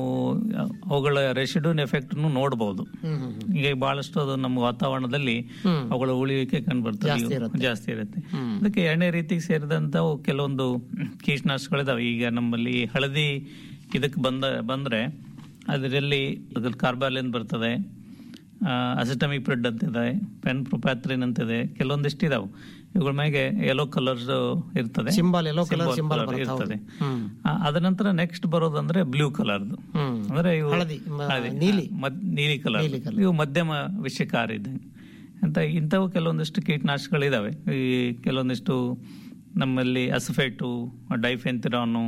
ಅವುಗಳ ರೆಸಿಡ್ಯೂನ್ ಎಫೆಕ್ಟ್ ನೋಡಬಹುದು ಈಗ ಬಹಳಷ್ಟು ಅದು ನಮ್ಮ ವಾತಾವರಣದಲ್ಲಿ ಅವುಗಳ ಉಳಿವಿಕೆ ಕಂಡು ಜಾಸ್ತಿ ಬರ್ತದೆ ಜಾಸ್ತಿ ಇರುತ್ತೆ ಅದಕ್ಕೆ ಎರಡನೇ ರೀತಿಗೆ ಸೇರಿದಂತ ಕೆಲವೊಂದು ಕೀಟನಾಶಕಗಳಿದಾವೆ ಈಗ ನಮ್ಮಲ್ಲಿ ಹಳದಿ ಇದಕ್ಕೆ ಬಂದ ಬಂದ್ರೆ ಅದರಲ್ಲಿ ಕಾರ್ಬಾಲಿನ್ ಬರ್ತದೆ ಅಸಿಟಮಿಕ್ ಪ್ರಿಡ್ ಅಂತಿದೆ ಪೆನ್ ಪ್ರೊಪ್ಯಾತ್ರಿನ್ ಅಂತಿದೆ ಕೆಲವೊಂದಿಷ್ಟು ಇದಾವೆ ಇವುಗಳ ಮ್ಯಾಗೆ ಯೆಲ್ಲೋ ಕಲರ್ ಇರ್ತದೆ Symbol, yellow colour symbol colour ಬರುತ್ತೆ, ಇರ್ತದೆ ಹ್ಮ್. ಆ, ಅದ ನಂತರ ನೆಕ್ಸ್ಟ್ ಬರೋದಂದ್ರೆ ಬ್ಲೂ ಕಲರ್ದು ಹ್ಮ್. ಅಂದ್ರೆ ಇವು ಹಳದಿ, ಮ- ಹಳದಿ, ನೀಲಿ. ಹಾ, ಮದ್- ನೀಲಿ ಕಲರ್ ನೀಲಿ colour. ಇವು ಮಧ್ಯಮ ವಿಷಕಾರಿ ಇದೆ ಅಂತ ಇಂಥವು ಕೆಲವೊಂದಿಷ್ಟು ಕೀಟನಾಶಕಗಳಿದಾವೆ ಈ ಕೆಲವೊಂದಿಷ್ಟು ನಮ್ಮಲ್ಲಿ ಅಸಫೇಟು ಡೈಫೆಂತಿರಾನು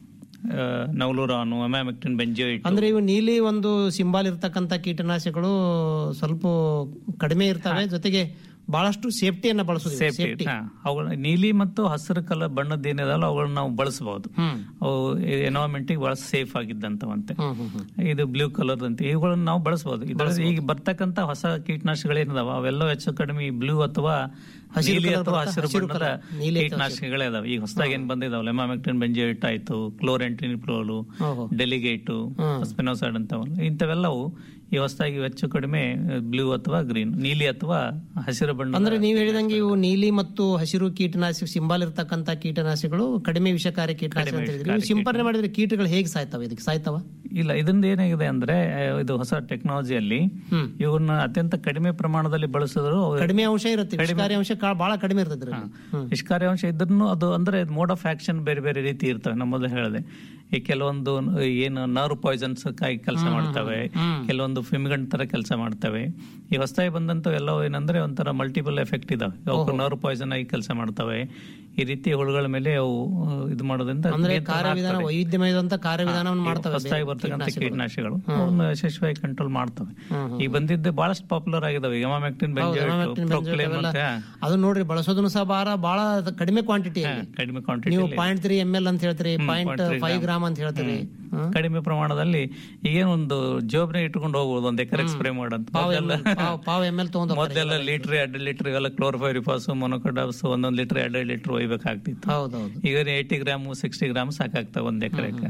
ನವಲುರಾನು ಅಮ್ಯಾಮೆಕ್ಟಿನ್ ಬೆಂಜೋಯಿಟ್ ಅಂದ್ರೆ ಇವು ನೀಲಿ ಒಂದು ಸಿಂಬಾಲ್ ಇರ್ತಕ್ಕಂತ ಕೀಟನಾಶಕಗಳು ಸ್ವಲ್ಪ ಕಡಿಮೆ ಇರ್ತವೆ ಜೊತೆಗೆ ಬಹಳಷ್ಟು ಸೇಫ್ಟಿಯನ್ನ ಬಳಸೋದು ಸೇಫ್ಟಿ ಸೇಫ್ಟಿ ಅವುಗಳ ನೀಲಿ ಮತ್ತು ಹಸಿರು ಕಲರ್ ಬಣ್ಣದ ಏನಿದಲ್ಲ ಅವುಗಳನ್ನ ನಾವು ಬಳಸಬಹುದು ಅವು ಎನ್ವೈರನ್ಮೆಂಟ್ ಬಹಳ ಸೇಫ್ ಆಗಿದ್ದಂತವಂತೆ ಇದು ಬ್ಲೂ ಕಲರ್ ಅಂತ ಇವುಗಳನ್ನ ನಾವು ಬಳಸಬಹುದು ಇದರಲ್ಲಿ ಈಗ ಬರ್ತಕ್ಕಂತ ಹೊಸ ಕೀಟನಾಶಕಗಳೇನಿದಾವ ಅವೆಲ್ಲ ಹೆಚ್ಚು ಕಡಿಮೆ ಬ್ಲೂ ಅಥವಾ ಹಸಿರು ನೀಲಿ colour ಅಥವಾ ಬರುತ್ತಾ? ಹಸಿರು ಹಸಿರು ಬಣ್ಣದ colour. ನೀಲಿ ಅಥವಾ ಕೀಟನಾಶಕಗಳೇ ಅದಾವೆ ಈಗ ಹೊಸದಾಗಿ ಏನ್ ಬಂದಿದಾವೆ ಲೆಮಾಮೆಕ್ಟಿನ್ ಬೆಂಜೇಟ್ ಆಯ್ತು ಕ್ಲೋರೆಂಟಿನಿಪ್ರೋಲು ಓಹೋ. ಡೆಲಿಗೇಟು ಸ್ಪಿನೋಸೈಡ್ ಅಂತವಲ್ಲ ಇಂಥವೆಲ್ಲವು ಈ ಹೊಸದಾಗಿ ಹೆಚ್ಚು ಕಡಿಮೆ ಬ್ಲೂ ಅಥವಾ ಗ್ರೀನ್ ನೀಲಿ ಅಥವಾ ಹಸಿರು ಬಣ್ಣ ಅಂದ್ರೆ ನೀವು ಹೇಳಿದಂಗೆ ಇವು ನೀಲಿ ಮತ್ತು ಹಸಿರು ಕೀಟನಾಶಕ ಸಿಂಬಲ್ ಇರ್ತಕ್ಕಂತ ಕೀಟನಾಶಕಗಳು ಕಡಿಮೆ ವಿಷಕಾರಿ ಕೀಟನಾಶಕ ಅಂತ ಹೇಳಿದ್ರಿ ಇವು ಸಿಂಪರಣೆ ಮಾಡಿದ್ರೆ ಕೀಟಗಳು ಹೇಗೆ ಸಾಯ್ತಾವ ಇದಕ್ಕೆ ಸಾಯ್ತಾವ ಇಲ್ಲ ಇದರಿಂದ ಏನಾಗಿದೆ ಅಂದ್ರೆ ಆ, ಇದು ಹೊಸ ಟೆಕ್ನಾಲಜಿಯಲ್ಲಿ ಇವನ್ನ ಅತ್ಯಂತ ಕಡಿಮೆ ಪ್ರಮಾಣದಲ್ಲಿ ಬಳಸಿದ್ರು ಅವು ಕಡಿಮೆ ಅಂಶ ಇರುತ್ತೆ ವಿಷಕಾರಿ ಅಂಶ ಕಾ- ಬಹಳ ಕಡಿಮೆ ಇರ್ತದೆ ಇದ್ರಲ್ಲಿ. ಹ್ಮ್. ವಿಷಕಾರಿ ಅಂಶ ಇದ್ರೂ ಅದು ಅಂದ್ರೆ ಮೋಡ್ ಆಫ್ ಆಕ್ಷನ್ ಬೇರೆ ಬೇರೆ ರೀತಿ ಇರ್ತವೆ ನಮ್ಮ ಮೊದಲು ಹೇಳಿದೆ ಈ ಕೆಲವೊಂದು ಏನು ನರ್ವ್ ಪಾಯ್ಸನ್ಸ್ ಆಗಿ ಕೆಲಸ ಮಾಡ್ತವೆ ಕೆಲವೊಂದು ಫಿಮಿಗಂಟ್ ತರ ಕೆಲಸ ಮಾಡ್ತವೆ ಈ ಹೊಸದಾಗಿ ಬಂದಂತ ಎಲ್ಲವೂ ಏನಂದ್ರೆ ಒಂಥರ ಮಲ್ಟಿಪಲ್ ಎಫೆಕ್ಟ್ ಇದಾವೆ ಅವು ನರ್ವ್ ಪಾಯ್ಸನ್ ಆಗಿ ಕೆಲಸ ಮಾಡ್ತವೆ ಈ ರೀತಿ ಹುಳುಗಳ ಮೇಲೆ ಅವು ಆ, ಇದು ಮಾಡೋದ್ರಿಂದ ಅಂದ್ರೆ ನಿಯಂತ್ರಣ ಕಾರ್ಯವಿಧಾನ ಆಗ್ತದೆ. ವೈವಿಧ್ಯಮಯದಂತ ಕಾರ್ಯವಿಧಾನವನ್ನು ಮಾಡ್ತವೆ ಹೊಸದಾಗಿ ಬೇರೆ ಬರ್ತಕ್ಕಂಥ ಕೀಟನಾಶಕಗಳು. ಕೀಟನಾಶಕಗಳು ಅವನ್ನ ಯಶಸ್ವಿಯಾಗಿ ಕಂಟ್ರೋಲ್ ಮಾಡ್ತವೆ ಈಗ ಬಂದಿದ್ದು ಬಹಳಷ್ಟು ಪಾಪ್ಯುಲರ್ ಆಗಿದಾವೆ ಎಮಾಮೆಕ್ಟಿನ್ ಹೌದು, ಬೆಂಜೋಯಿಟ್ Emamectin, ಪ್ರೊಕ್ಲೇಮ್ benzoate ಮತ್ತೆ ಅವೆಲ್ಲ ಅದು ನೋಡ್ರಿ ಬಳಸೋದನ್ನು ಸಹ ಬಾರ ಬಹಳ ಕಡಿಮೆ ಕ್ವಾಂಟಿಟಿ ಕಡಿಮೆ ಕ್ವಾಂಟಿಟಿ ನೀವು ಪಾಯಿಂಟ್ ತ್ರೀ ಎಂ ಎಲ್ ಅಂತ ಹೇಳ್ತೀರಿ ಪಾಯಿಂಟ್ ಫೈವ್ ಗ್ರಾಮ್ ಅಂತ ಹೇಳ್ತೀರಿ ಕಡಿಮೆ ಪ್ರಮಾಣದಲ್ಲಿ ಈಗೇನೊಂದು ಜೋಬ್ನೆ ಇಟ್ಕೊಂಡು ಹೋಗ್ಬೋದು ಒಂದ್ ಎಕರೆ ಸ್ಪ್ರೇ ಮಾಡಂತ ಪಾವ್ ಮೊದಲೆಲ್ಲ ML, ಪಾವ್- ಪಾವ್ ಎಂ ಎಲ್ ತಗೊಂಡ್ ಹೋಗ್ತಾರೆ ಮೊದಲೆಲ್ಲ ಲೀಟರ್ ಎರಡು ಲೀಟರ್ ಇವೆಲ್ಲ ಕ್ಲೋರ್ಫೈರಿಫಾಸ್ ಮೊನೊಕೊಡಾಬ್ಸ್ ಒಂದೊಂದ್ ಲೀಟರ್ ಎರಡು ಲೀಟರ್ ಒಯ್ಬೇಕಾಗ್ತಿತ್ತು ಹೌದೌದು ಈಗ ಏಯ್ಟಿ ಗ್ರಾಮ್ ಸಿಕ್ಸ್ಟಿ ಗ್ರಾಮ್ ಸಾಕಾಗ್ತವೆ ಒಂದ್ ಎಕರೆಗೆ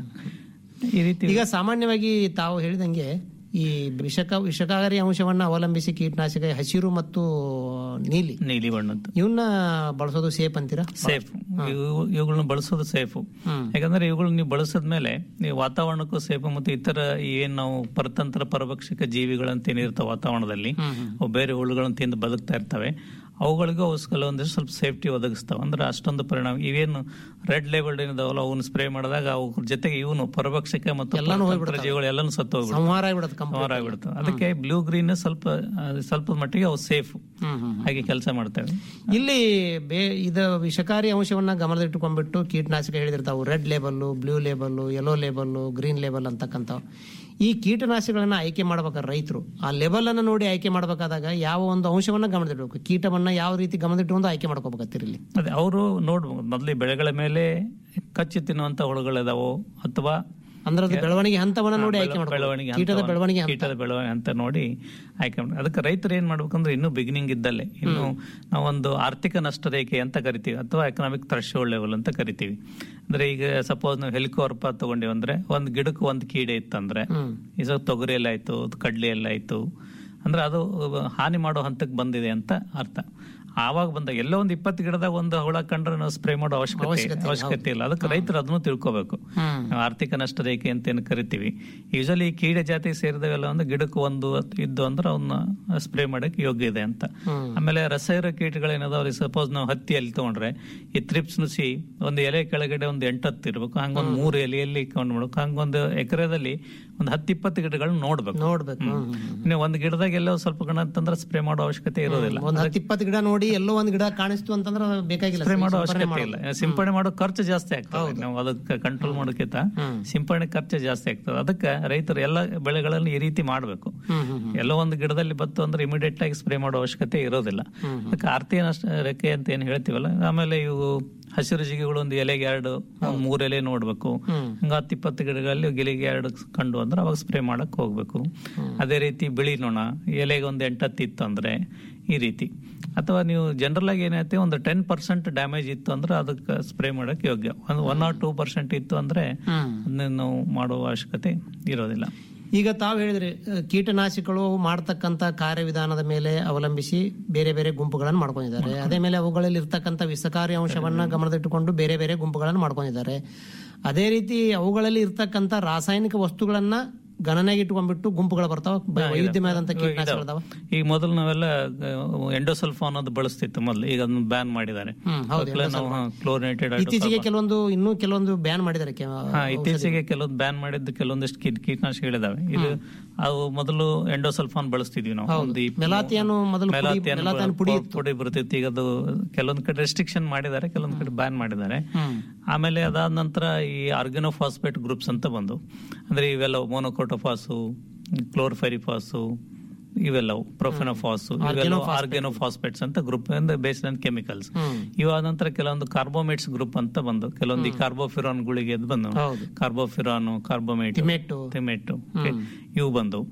ಈ ರೀತಿ ಈಗ ಸಾಮಾನ್ಯವಾಗಿ ತಾವು ಹೇಳಿದಂಗೆ ಈ ವಿಷಕ ವಿಷಕಾರಿ ಅಂಶವನ್ನ ಅವಲಂಬಿಸಿ ಕೀಟನಾಶಕ ಹಸಿರು ಮತ್ತು ನೀಲಿ ನೀಲಿ ಬಣ್ಣದ್ದು ಇವನ್ನ ಬಳಸೋದು ಸೇಫ್ ಅಂತೀರಾ ಸೇಫ್ ಇವುಗಳನ್ನ ಬಳಸೋದು ಸೇಫು ಯಾಕಂದ್ರೆ ಇವುಗಳನ್ನ ನೀವು ಬಳಸಿದ್ಮೇಲೆ ನೀವು ವಾತಾವರಣಕ್ಕೂ ಸೇಫ್ ಮತ್ತು ಇತರ ಏನ್ ನಾವು ಪರತಂತ್ರ ಪರಭಕ್ಷಕ ಜೀವಿಗಳಂತ ಏನಿರ್ತಾವ ವಾತಾವರಣದಲ್ಲಿ ಅವು ಬೇರೆ ಹುಳುಗಳನ್ನ ತಿಂದು ಬದುಕ್ತಾ ಇರ್ತವೆ ಅವುಗಳಿಗೂ ಅವು ಕೆಲವೊಂದಿಷ್ಟು ಸ್ವಲ್ಪ ಸೇಫ್ಟಿ ಒದಗಿಸ್ತಾವ ಅಂದ್ರೆ ಅಷ್ಟೊಂದು ಪರಿಣಾಮ ಇವೇನು ರೆಡ್ ಲೇಬಲ್ಡ್ ಏನಿದಾವಲ್ಲ ಅವನ್ನ ಸ್ಪ್ರೇ ಮಾಡಿದಾಗ ಅವ್ರ ಜೊತೆಗೆ ಇವನು ಪರಭಕ್ಷಕ ಮತ್ತು ಎಲ್ಲಾನು ಪರತಂತ್ರ ಹೋಗ್ಬಿಡ್ತಾವೆ. ಜೀವಿಗಳು ಎಲ್ಲಾನು ಸತ್ತು ಹೋಗ್ಬಿಡ್ತಾವೆ. ಸಂಹಾರ ಆಗ್ಬಿಡುತ್ತೆ complete ಸಂಹಾರ ಆಗ್ಬಿಡ್ತಾವೆ ಅದಕ್ಕೆ ಬ್ಲೂ ಗ್ರೀನ್ ಸ್ವಲ್ಪ ಆ, ಸ್ವಲ್ಪ ಮಟ್ಟಿಗೆ ಅವು ಸೇಫ್ ಹಾಗೆ ಕೆಲಸ ಮಾಡ್ತೇವೆ ಇಲ್ಲಿ ಬೇ ಇದ ವಿಷಕಾರಿ ಅಂಶವನ್ನ ಗಮನದಲ್ಲಿಟ್ಟುಕೊಂಡ್ಬಿಟ್ಟು ಕೀಟನಾಶಕ ಹೇಳಿದಿರ್ತಾವು red label blue label yellow label green label ಅಂತಕ್ಕಂಥವು ಈ ಕೀಟನಾಶಕಗಳನ್ನ ಆಯ್ಕೆ ಮಾಡ್ಬೇಕಾದ್ರೆ ರೈತರು ಆ ಲೆವೆಲ್ ಅನ್ನ ನೋಡಿ ಆಯ್ಕೆ ಮಾಡ್ಬೇಕಾದಾಗ ಯಾವ ಒಂದು ಅಂಶವನ್ನ ಗಮನದಲ್ಲಿಡಬೇಕು ಕೀಟವನ್ನ ಯಾವ ರೀತಿ ಗಮನದಲ್ಲಿಟ್ಟುಕೊಂಡು ಆಯ್ಕೆ ಮಾಡ್ಕೋಬೇಕಾಗ್ತಿರಿ ಇಲ್ಲಿ ಅದೇ ಅವರು ನೋಡ್ಬೋದು ಮೊದಲು ಈ ಬೆಳೆಗಳ ಮೇಲೆ ಕಚ್ಚಿ ತಿನ್ನುವಂತ ಹುಳುಗಳಿದಾವೋ ಅಥವಾ ಅಂದ್ರೆ ಅದು ಬೆಳವಣಿಗೆ ಹಂತವನ್ನ ನೋಡಿ ಆಯ್ಕೆ ಮಾಡ್ಬೇಕು. ಬೆಳವಣಿಗೆ ಕೀಟದ ಹಂತವನ್ನ- ಬೆಳವಣಿಗೆ ಹಂತ. ಕೀಟದ ಬೆಳವಣಿಗೆ ಅಂತ ನೋಡಿ ಆಯ್ಕೆ ಮಾಡಿ ಅದಕ್ಕೆ ರೈತರು ಏನ್ ಮಾಡ್ಬೇಕಂದ್ರೆ ಇನ್ನೂ ಬಿಗಿನಿಂಗ್ ಇದ್ದಲ್ಲೇ ಇನ್ನು ನಾವೊಂದು ಆರ್ಥಿಕ ನಷ್ಟ ರೇಖೆ ಅಂತ ಕರಿತೀವಿ ಅಥವಾ ಎಕನಾಮಿಕ್ ಥ್ರೆಶೋಲ್ಡ್ ಲೆವೆಲ್ ಅಂತ ಕರಿತೀವಿ ಅಂದ್ರೆ ಈಗ ಸಪೋಸ್ ನಾವು ಹೆಲಿಕೋರ್ಪ ತಗೊಂಡಿವಿ ಅಂದ್ರೆ ಒಂದ್ ಗಿಡಕ್ಕೆ ಒಂದ್ ಕೀಡೆ ಇತ್ತಂದ್ರೆ ಈಗ ತೊಗರಿ ಎಲ್ಲ ಆಯ್ತು ಕಡ್ಲೆ ಎಲ್ಲ ಆಯ್ತು ಅಂದ್ರೆ ಅದು ಹಾನಿ ಮಾಡೋ ಹಂತಕ್ಕೆ ಬಂದಿದೆ ಅಂತ ಅರ್ಥ ಆವಾಗ ಬಂದಾಗ ಎಲ್ಲೋ ಒಂದು ಇಪ್ಪತ್ತು ಗಿಡದಾಗ ಒಂದು ಹುಳ ಕಂಡ್ರೆ ನಾವು ಸ್ಪ್ರೇ ಮಾಡೋ ಅವಶ್ಯಕತೆ ಅವಶ್ಯಕತೆ ಇಲ್ಲ, ಅವಶ್ಯಕತೆ ಇಲ್ಲ ಅದಕ್ಕೆ ರೈತರು ಅದನ್ನು ತಿಳ್ಕೋಬೇಕು ನಾವು ಆರ್ಥಿಕ ನಷ್ಟ ರೇಖೆ ಅಂತ ಏನು ಕರಿತೀವಿ ಯೂಶಲಿ ಕೀಡೆ ಜಾತಿ ಸೇರಿದವೆಲ್ಲ ಒಂದು ಗಿಡಕ್ಕೆ ಒಂದು ಇದ್ದು ಅಂದ್ರೆ ಅವನ್ನ ಸ್ಪ್ರೇ ಮಾಡಕ್ಕೆ ಯೋಗ್ಯ ಇದೆ ಅಂತ ಆಮೇಲೆ ರಸಾಯನ ಕೀಟಗಳೇನದಾವ್ರಿ ಸಪೋಸ್ ನಾವು ಹತ್ತಿಯಲ್ಲಿ ತಗೊಂಡ್ರೆ ಈ ತ್ರಿಪ್ಸ್ ನುಸಿ ಒಂದು ಎಲೆ ಕೆಳಗಡೆ ಒಂದು ಎಂಟತ್ತು ಇರ್ಬೇಕು ಹಂಗೊಂದು ಮೂರು ಎಲೆಯಲ್ಲಿ ಕೊಂಡು ಮಾಡ್ಬೇಕು ಹಂಗೊಂದು ಎಕರೆದಲ್ಲಿ ಒಂದು ಹತ್ತು ಇಪ್ಪತ್ತು ಗಿಡಗಳನ್ನ ನೋಡ್ಬೇಕು ನೋಡ್ಬೇಕು ನೀವು ಒಂದು ಗಿಡದಾಗ ಎಲ್ಲೋ ಸ್ವಲ್ಪ ಗಣ ಅಂತಂದ್ರೆ ಸ್ಪ್ರೇ ಮಾಡೋ ಅವಶ್ಯಕತೆ ಇರೋದಿಲ್ಲ ಒಂದ್ ಹತ್ತು ಇಪ್ಪತ್ತು ಗಿಡ ನೋಡಿ ಎಲ್ಲೋ ಒಂದ್ ಗಿಡ ಕಾಣಿಸ್ತು ಅಂತಂದ್ರೆ ಅದು ಬೇಕಾಗಿಲ್ಲ ಸ್ಪ್ರೇ ಮಾಡೋ ಸಿಂಪರಣೆ ಅವಶ್ಯಕತೆ ಇಲ್ಲ ಸಿಂಪಡಣೆ ಮಾಡೋ ಖರ್ಚು ಜಾಸ್ತಿ ಆಗ್ತದೆ ನಾವು ಅದಕ್ಕೆ ಕಂಟ್ರೋಲ್ ಮಾಡೋಕ್ಕಿಂತ ಸಿಂಪಡಣೆ ಖರ್ಚು ಜಾಸ್ತಿ ಆಗ್ತದೆ ಅದಕ್ಕೆ ರೈತರು ಎಲ್ಲ ಬೆಳೆಗಳಲ್ಲಿ ಈ ರೀತಿ ಮಾಡಬೇಕು ಎಲ್ಲೋ ಒಂದು ಗಿಡದಲ್ಲಿ ಬತ್ತು ಅಂದ್ರೆ ಇಮಿಡಿಯೇಟ್ ಆಗಿ ಸ್ಪ್ರೇ ಮಾಡೋ ಅವಶ್ಯಕತೆ ಇರೋದಿಲ್ಲ ಅದಕ್ಕೆ ಆರ್ತಿ ನಷ್ಟ ರೆಕ್ಕೆ ಅಂತ ಏನ್ ಹೇಳ್ತೀವಲ್ಲ ಆಮೇಲೆ ಇವು ಹಸಿರು ಜಿಗಿಗಳು ಒಂದು ಎಲೆಗೆ ಎರಡು ಒಂದ್ ಮೂರ್ ಎಲೆ ನೋಡ್ಬೇಕು ಹಂಗ ಹತ್ತು ಇಪ್ಪತ್ತು ಗಿಡಗಳಲ್ಲಿ ಗಿಲಿಗೆ ಎರಡು ಕಂಡು ಅಂದ್ರೆ ಅವಾಗ ಸ್ಪ್ರೇ ಮಾಡಕ್ ಹೋಗ್ಬೇಕು ಅದೇ ರೀತಿ ಬಿಳಿ ನೊಣ ಎಲೆಗೆ ಒಂದು ಎಂಟತ್ತು ಇತ್ತು ಅಂದ್ರೆ ಈ ರೀತಿ ಅಥವಾ ನೀವು ಜನರಲ್ ಆಗಿ ಏನೈತೆ ಒಂದು ಟೆನ್ ಪರ್ಸೆಂಟ್ ಡ್ಯಾಮೇಜ್ ಇತ್ತು ಅಂದ್ರೆ ಅದಕ್ಕೆ ಸ್ಪ್ರೇ ಮಾಡಕ್ ಯೋಗ್ಯ ಒಂದು ಒನ್ ಆರ್ ಟೂ ಪರ್ಸೆಂಟ್ ಇತ್ತು ಅಂದ್ರೆ ಅದನ್ನ ನಾವು ಮಾಡುವ ಅವಶ್ಯಕತೆ ಇರೋದಿಲ್ಲ ಈಗ ತಾವು ಹೇಳಿದ್ರಿ ಅಹ್, ಕೀಟನಾಶಕಗಳು ಮಾಡ್ತಕ್ಕಂತ ಕಾರ್ಯವಿಧಾನದ ಮೇಲೆ ಅವಲಂಬಿಸಿ ಬೇರೆ ಬೇರೆ ಗುಂಪುಗಳನ್ನು ಮಾಡ್ಕೊಂಡಿದ್ದಾರೆ ಅದೇ ಮೇಲೆ ಅವುಗಳಲ್ಲಿ ಇರ್ತಕ್ಕಂಥ ವಿಷಕಾರಿ ಅಂಶವನ್ನ ಗಮನದಲ್ಲಿಟ್ಟುಕೊಂಡು ಬೇರೆ ಬೇರೆ ಗುಂಪುಗಳನ್ನು ಮಾಡ್ಕೊಂಡಿದ್ದಾರೆ ಅದೇ ರೀತಿ ಅವುಗಳಲ್ಲಿ ಇರ್ತಕ್ಕಂಥ ರಾಸಾಯನಿಕ ವಸ್ತುಗಳನ್ನ ಗಣನೆಗೆ ಇಟ್ಕೊಂಡ್ಬಿಟ್ಟು ಗುಂಪುಗಳು ಬರ್ತಾವ ಬ- ವೈವಿಧ್ಯಮಯದಂತ ಕೀಟನಾಶಕಗಳದಾವ ಈಗ ಮೊದಲು ನಾವೆಲ್ಲ ಎಂಡೋಸಲ್ಫಾನ್ ಅನ್ನೋದು ಬಳಸ್ತಿತ್ತು ಮೊದಲು ಈಗ ಅದನ್ನ ಬ್ಯಾನ್ ಮಾಡಿದ್ದಾರೆ ಹ್ಮ್, ಹೌದು, ಮೊದ್ಲೇ ನಾವು ಕ್ಲೋರಿನೇಟೆಡ್ ಇತ್ತೀಚೆಗೆ ಕೆಲವೊಂದು ಇನ್ನೂ ಕೆಲವೊಂದು ಬ್ಯಾನ್ ಮಾಡಿದ್ದಾರೆ ಕೆ- ಹಾ ಇತ್ತೀಚೆಗೆ ಕೆಲವೊಂದು ಬ್ಯಾನ್ ಮಾಡಿದ್ದು ಕೆಲವೊಂದಿಷ್ಟು ಕೀಟ ಕೀಟನಾಶಕಗಳಿದಾವೆ ಇದು ಅವು ಮೊದಲು ಎಂಡೋಸಲ್ಫಾನ್ ಬಳಸ್ತಿದ್ವಿ ನಾವು ಒಂದು ಈ- ಮೆಲಾತಿಯನ್ನು ಮೊದಲು ಪುಡಿ- ಮೆಲಾತಿಯನ್ ಮೆಲಾತಿಯನ್ ಪುಡಿ ಪುಡಿ ಪುಡಿ ಬರ್ತಿತ್ತು ಈಗ ಅದು ಕೆಲವೊಂದ್ ಕಡೆ ರೆಸ್ಟ್ರಿಕ್ಷನ್ ಮಾಡಿದ್ದಾರೆ ಕೆಲವೊಂದ್ ಕಡೆ ಬ್ಯಾನ್ ಮಾಡಿದ್ದಾರೆ ಆಮೇಲೆ ಅದಾದ ನಂತರ ಈ ಆರ್ಗನೋಫಾಸ್ಪೇಟ್ ಗ್ರೂಪ್ಸ್ ಅಂತ ಬಂದು ಅಂದ್ರೆ ಇವೆಲ್ಲ ಮೋನೋಕೋಟೋಫಾಸು ಕ್ಲೋರ್ಫೆರಿಫಾಸು ಇವೆಲ್ಲವು ಪ್ರೊಫೆನೋಫಾಸು ಇವೆಲ್ಲ ಆರ್ಗೆನೋಫಾಸ್ಪೇಟ್ಸ್ ಅಂತ ಗ್ರೂಪ್ ಅಂದ್ರೆ ಬೇಸ್ಡ್ ಆನ್ ಕೆಮಿಕಲ್ಸ್ ಇವಾದ ನಂತರ ಕೆಲವೊಂದು ಕಾರ್ಬೋಮೇಟ್ಸ್ ಗ್ರೂಪ್ ಅಂತ ಬಂದು ಕೆಲವೊಂದು ಈ ಕಾರ್ಬೋಫಿರಾನ್ ಗುಳಿಗೆ ಅದು ಬಂದು ಕಾರ್ಬೋಫಿರಾನು ಕಾರ್ಬೋಮೇಟ್ ತಿಮೆಟ್ಟು. ತಿಮೆಟ್ಟು ಇವು ಬಂದು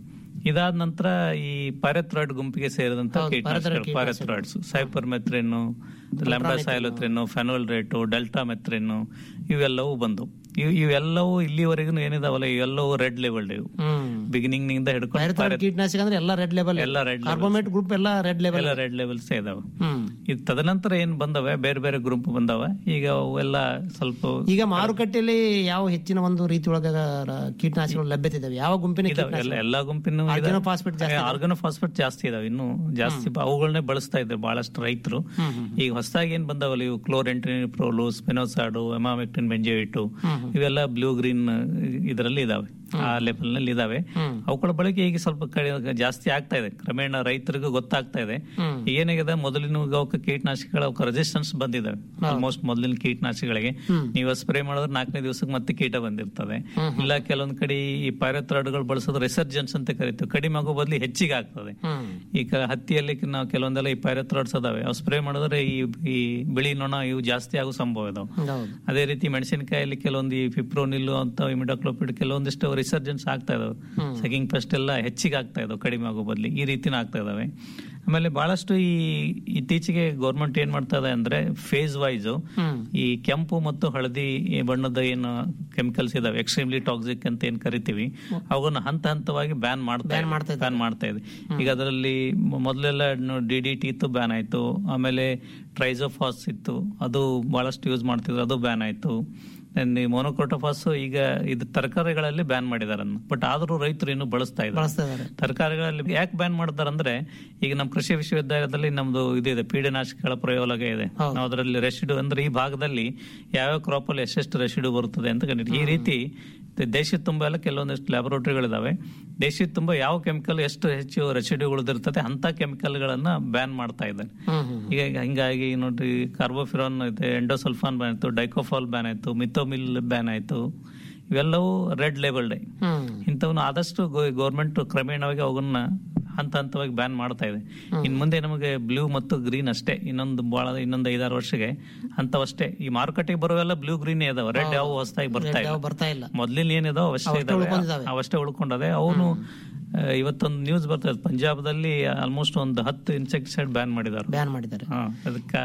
ಇದಾದ ನಂತರ ಈ ಪ್ಯಾರೆಥ್ರಾಯ್ಡ್ ಗುಂಪಿಗೆ ಸೇರಿದಂತ ಹೌದು, ಕೀಟನಾಶಕಗಳು pyrethroid pyrethroids cypermethrin lambda cyhalothrin fenvalerate deltamethrin ಇವೆಲ್ಲವೂ ಬಂದು ಇವ್- ಇವೆಲ್ಲವೂ ಇಲ್ಲಿವರೆಗೂ ಏನಿದಾವಲ್ಲ ಇವೆಲ್ಲವೂ ರೆಡ್ ಲೆವೆಲ್ ಇವು ಬಿಗಿನಿಂಗ್ ನಿಂದ ಹಿಡ್ಕೊಂಡು Pyrethroid ಕೀಟನಾಶಕ ಅಂದ್ರೆ ಎಲ್ಲ ರೆಡ್ ಲೆವೆಲ್ ಎಲ್ಲ red level. ಕಾರ್ಬೋಮೇಟ್ ಗ್ರೂಪ್ ಎಲ್ಲ ರೆಡ್ ಲೆವೆಲ್ ಎಲ್ಲ ರೆಡ್ ಲೆವೆಲ್ಸ್ ಇದಾವೆ ಹ್ಮ್ ಇದು ತದನಂತರ ಏನ್ ಬಂದವೆ ಬೇರೆ ಬೇರೆ ಗ್ರೂಪ್ ಬಂದವ ಈಗ ಅವೆಲ್ಲ ಸ್ವಲ್ಪ ಈಗ ಮಾರುಕಟ್ಟೆಯಲ್ಲಿ ಯಾವ ಹೆಚ್ಚಿನ ಒಂದು ರೀತಿ ಒಳಗ ರ- ಕೀಟನಾಶಕಗಳು ಲಭ್ಯತೆ ಇದಾವೆ ಯಾವ ಗುಂಪಿನ ಇದಾವೆ ಎಲ್ಲ ಎಲ್ಲಾ ಗುಂಪಿನ Organophosphate ಜಾಸ್ತಿ ಇದೆ. ಆರ್ಗನೋಫಾಸ್ಫೇಟ್ ಜಾಸ್ತಿ ಇದಾವೆ ಇನ್ನು ಜಾಸ್ತಿ ಬ- ಅವುಗಳನ್ನೇ ಬಳಸ್ತಾ ಇದ್ದಾರೆ ಬಹಳಷ್ಟು ರೈತರು ಈಗ ಹೊಸದಾಗಿ ಏನ್ ಬಂದವಲ್ಲ ಇವು ಕ್ಲೋರೆಂಟಿನ್ ಪ್ರೋಲು ಸ್ಪೆನೋಸಾಡು ಎಮಾಮೆಕ್ಟಿನ್ ಬೆಂಜೋಯಿಟು ಇವೆಲ್ಲ ಬ್ಲೂ ಗ್ರೀನ್ ಇದರಲ್ಲಿ ಇದಾವೆ ಆ ಲೆವೆಲ್ ನಲ್ಲಿ ಇದಾವೆ ಅವುಗಳ ಬಳಕೆ ಈಗ ಸ್ವಲ್ಪ ಕಡೆ ಜಾಸ್ತಿ ಆಗ್ತಾ ಇದೆ ಕ್ರಮೇಣ ರೈತರಿಗೂ ಗೊತ್ತಾಗ್ತಾ ಇದೆ ಏನಾಗಿದೆ ಮೊದಲಿನ ಅವಕ್ಕೆ ಕೀಟನಾಶಕಗಳ ಅವಕ್ಕೆ ರೆಸಿಸ್ಟೆನ್ಸ್ ಬಂದಿದಾವೆ ಆಲ್ಮೋಸ್ಟ್ ಮೊದಲಿನ ಕೀಟನಾಶಕಗಳಿಗೆ ನೀವು ಸ್ಪ್ರೇ ಮಾಡಿದ್ರೆ ನಾಲ್ಕನೇ ದಿವಸಕ್ಕೆ ಮತ್ತೆ ಕೀಟ ಬಂದಿರ್ತದೆ ಇಲ್ಲ ಕೆಲವೊಂದ್ ಕಡೆ ಈ ಪೈರತ್ರಾಡ್ಗಳು ಬಳಸೋದು ರಿಸರ್ಜೆನ್ಸ್ ಅಂತ ಕರಿತೀವಿ ಕಡಿಮೆ ಆಗೋ ಬದಲು ಹೆಚ್ಚಿಗೆ ಆಗ್ತದೆ ಈಗ ಹತ್ತಿಯಲ್ಲಿ ನಾವು ಕೆಲವೊಂದೆಲ್ಲ ಈ ಪೈರತ್ರಾಡ್ಸ್ ಅದಾವೆ ಅವು ಸ್ಪ್ರೇ ಮಾಡಿದ್ರೆ ಈ ಈ ಬಿಳಿ ನೊಣ ಇವು ಜಾಸ್ತಿ ಆಗೋ ಸಂಭವ ಇದಾವೆ ಹೌದು ಅದೇ ರೀತಿ ಮೆಣಸಿನಕಾಯಲ್ಲಿ ಕೆಲವೊಂದು ಈ ಫಿಪ್ರೋನಿಲ್ ಅಂತ ಇಮಿಡಾಕ್ಲೋಪಿಡ್ ಕೆಲವೊಂದಿಷ್ಟು ರಿಸರ್ಜೆನ್ಸ್ ಆಗ್ತಾ ಇದಾವೆ ಸೆಕಿಂಗ್ ಪೆಸ್ಟ್ ಎಲ್ಲ ಹೆಚ್ಚಿಗೆ ಆಗ್ತಾ ಇದಾವೆ ಕಡಿಮೆ ಆಗೋ ಬದಲು ಈ ರೀತಿನ ಆಗ್ತಾ ಇದಾವೆ ಆಮೇಲೆ ಬಹಳಷ್ಟು ಈ ಇತ್ತೀಚೆಗೆ ಗೌರ್ಮೆಂಟ್ ಏನ್ ಮಾಡ್ತಾ ಇದೆ ಅಂದ್ರೆ ಫೇಸ್ ವೈಸ್ ಈ ಕೆಂಪು ಮತ್ತು ಹಳದಿ ಈ ಬಣ್ಣದ ಏನು ಕೆಮಿಕಲ್ಸ್ ಇದಾವೆ ಎಕ್ಸ್ಟ್ರೀಮ್ಲಿ ಟಾಕ್ಸಿಕ್ ಅಂತ ಏನ್ ಕರಿತೀವಿ ಅವುಗಳನ್ನ ಹಂತ ಹಂತವಾಗಿ ಬ್ಯಾನ್ ಮಾಡ್ತಾ ಬ್ಯಾನ್ ಮಾಡ್ತಾ ಇದೆ ಈಗ ಅದರಲ್ಲಿ ಮೊ- ಮೊದಲೆಲ್ಲ ಡಿ ಡಿ ಟಿ ಇತ್ತು ಬ್ಯಾನ್ ಆಯ್ತು ಆಮೇಲೆ ಟ್ರೈಸೋಫಾಸ್ ಇತ್ತು ಅದು ಬಹಳಷ್ಟು ಯೂಸ್ ಮಾಡ್ತಿದ್ರು ಅದು ಬ್ಯಾನ್ ಆಯ್ತು ಮೊನೋಕ್ರೋಟೋಫಾಸ್ ಈಗ ಇದು ತರಕಾರಿಗಳಲ್ಲಿ ಬ್ಯಾನ್ ಮಾಡಿದಾರೆ ಬಟ್ ಆದ್ರೂ ರೈತರು ಇನ್ನು ಬಳಸ್ತಾ ಇದ್ದಾರೆ ಬಳಸ್ತಾ ಇದಾರೆ ತರಕಾರಿಗಳಲ್ಲಿ ಯಾಕೆ ಬ್ಯಾನ್ ಮಾಡ್ತಾರೆ ಅಂದ್ರೆ ಈಗ ನಮ್ಮ ಕೃಷಿ ವಿಶ್ವವಿದ್ಯಾಲಯದಲ್ಲಿ ನಮ್ದು ಇದಿದೆ ಪೀಡನಾಶಕಗಳ ಪ್ರಯೋಗ ಇದೆ ನಾವು ಅದರಲ್ಲಿ ರೆಸಿಡು ಅಂದ್ರೆ ಈ ಭಾಗದಲ್ಲಿ ಯಾವ್ಯಾವ ಕ್ರಾಪ್ ಅಲ್ಲಿ ಎಷ್ಟೆಷ್ಟು ರೆಸಿಡು ಬರುತ್ತದೆ ಅಂತ ಕಂಡಿದ್ದೀವಿ ಈ ರೀತಿ ದೇಶದ ತುಂಬ ಎಲ್ಲ ಕೆಲವೊಂದಿಷ್ಟು ಲ್ಯಾಬೊರೇಟರಿಗಳಿದಾವೆ ದೇಶದ ತುಂಬ ಯಾವ ಕೆಮಿಕಲ್ ಎಷ್ಟು ಹೆಚ್ಚು ರೆಸಿಡ್ಯೂ ಉಳಿದಿರ್ತದೆ ಅಂತ ಕೆಮಿಕಲ್ಗಳನ್ನ ಬ್ಯಾನ್ ಮಾಡ್ತಾ ಇದ್ದಾರೆ ಈಗ ಹಿಂಗಾಗಿ ನೋಡ್ರಿ ಕಾರ್ಬೋಫಿರಾನ್ ಇದೆ ಎಂಡೋಸಲ್ಫಾನ್ ಬ್ಯಾನ್ ಆಯ್ತು ಡೈಕೋಫಾಲ್ ಬ್ಯಾನ್ ಆಯ್ತು ಮಿಥೋಮಿಲ್ ಬ್ಯಾನ್ ಆಯ್ತು ಇವೆಲ್ಲವೂ ರೆಡ್ ಲೇಬಲ್ಡ್ ಇಂಥವನ್ನ ಆದಷ್ಟು ಗೌರ್ಮೆಂಟ್ ಕ್ರಮೇಣವಾಗಿ ಅವನ್ನ ಹಂತ ಹಂತವಾಗಿ ಬ್ಯಾನ್ ಮಾಡ್ತಾ ಇದೆ ಇನ್ ಮುಂದೆ ನಮಗೆ ಬ್ಲೂ ಮತ್ತು ಗ್ರೀನ್ ಅಷ್ಟೇ ಇನ್ನೊಂದು ಬಹಳ ಇನ್ನೊಂದು ಐದಾರು ವರ್ಷಕ್ಕೆ ಅಂತವಷ್ಟೇ ಈ ಮಾರುಕಟ್ಟೆಗೆ ಬರುವೆಲ್ಲ ಬ್ಲೂ ಗ್ರೀನ್ ಇದಾವೆ ರೆಡ್ ಯಾವ ಹೊಸದಾಗಿ ಬರ್ತಾ ಯಾವ ಇಲ್ಲ ಬರ್ತಾ ಇಲ್ಲ ಮೊದ್ಲಿನ ಏನಿದಾವ ಅವಷ್ಟೇ ಅವಷ್ಟೇ ಇದಾವೆ ಉಳ್ಕೊಂಡಿದಾವೆ. ಅವಷ್ಟೇ ಉಳ್ಕೊಂಡದೆ ಅವನು ಇವತ್ತೊಂದು ನ್ಯೂಸ್ ಬರ್ತದೆ ಪಂಜಾಬದಲ್ಲಿ ಆಲ್ಮೋಸ್ಟ್ ಒಂದು ಹತ್ತು ಇನ್ಸೆಕ್ಟಿಸೈಡ್ ಬ್ಯಾನ್ ಮಾಡಿದಾರೆ ಬ್ಯಾನ್ ಮಾಡಿದ್ದಾರೆ ಅದಕ್ಕ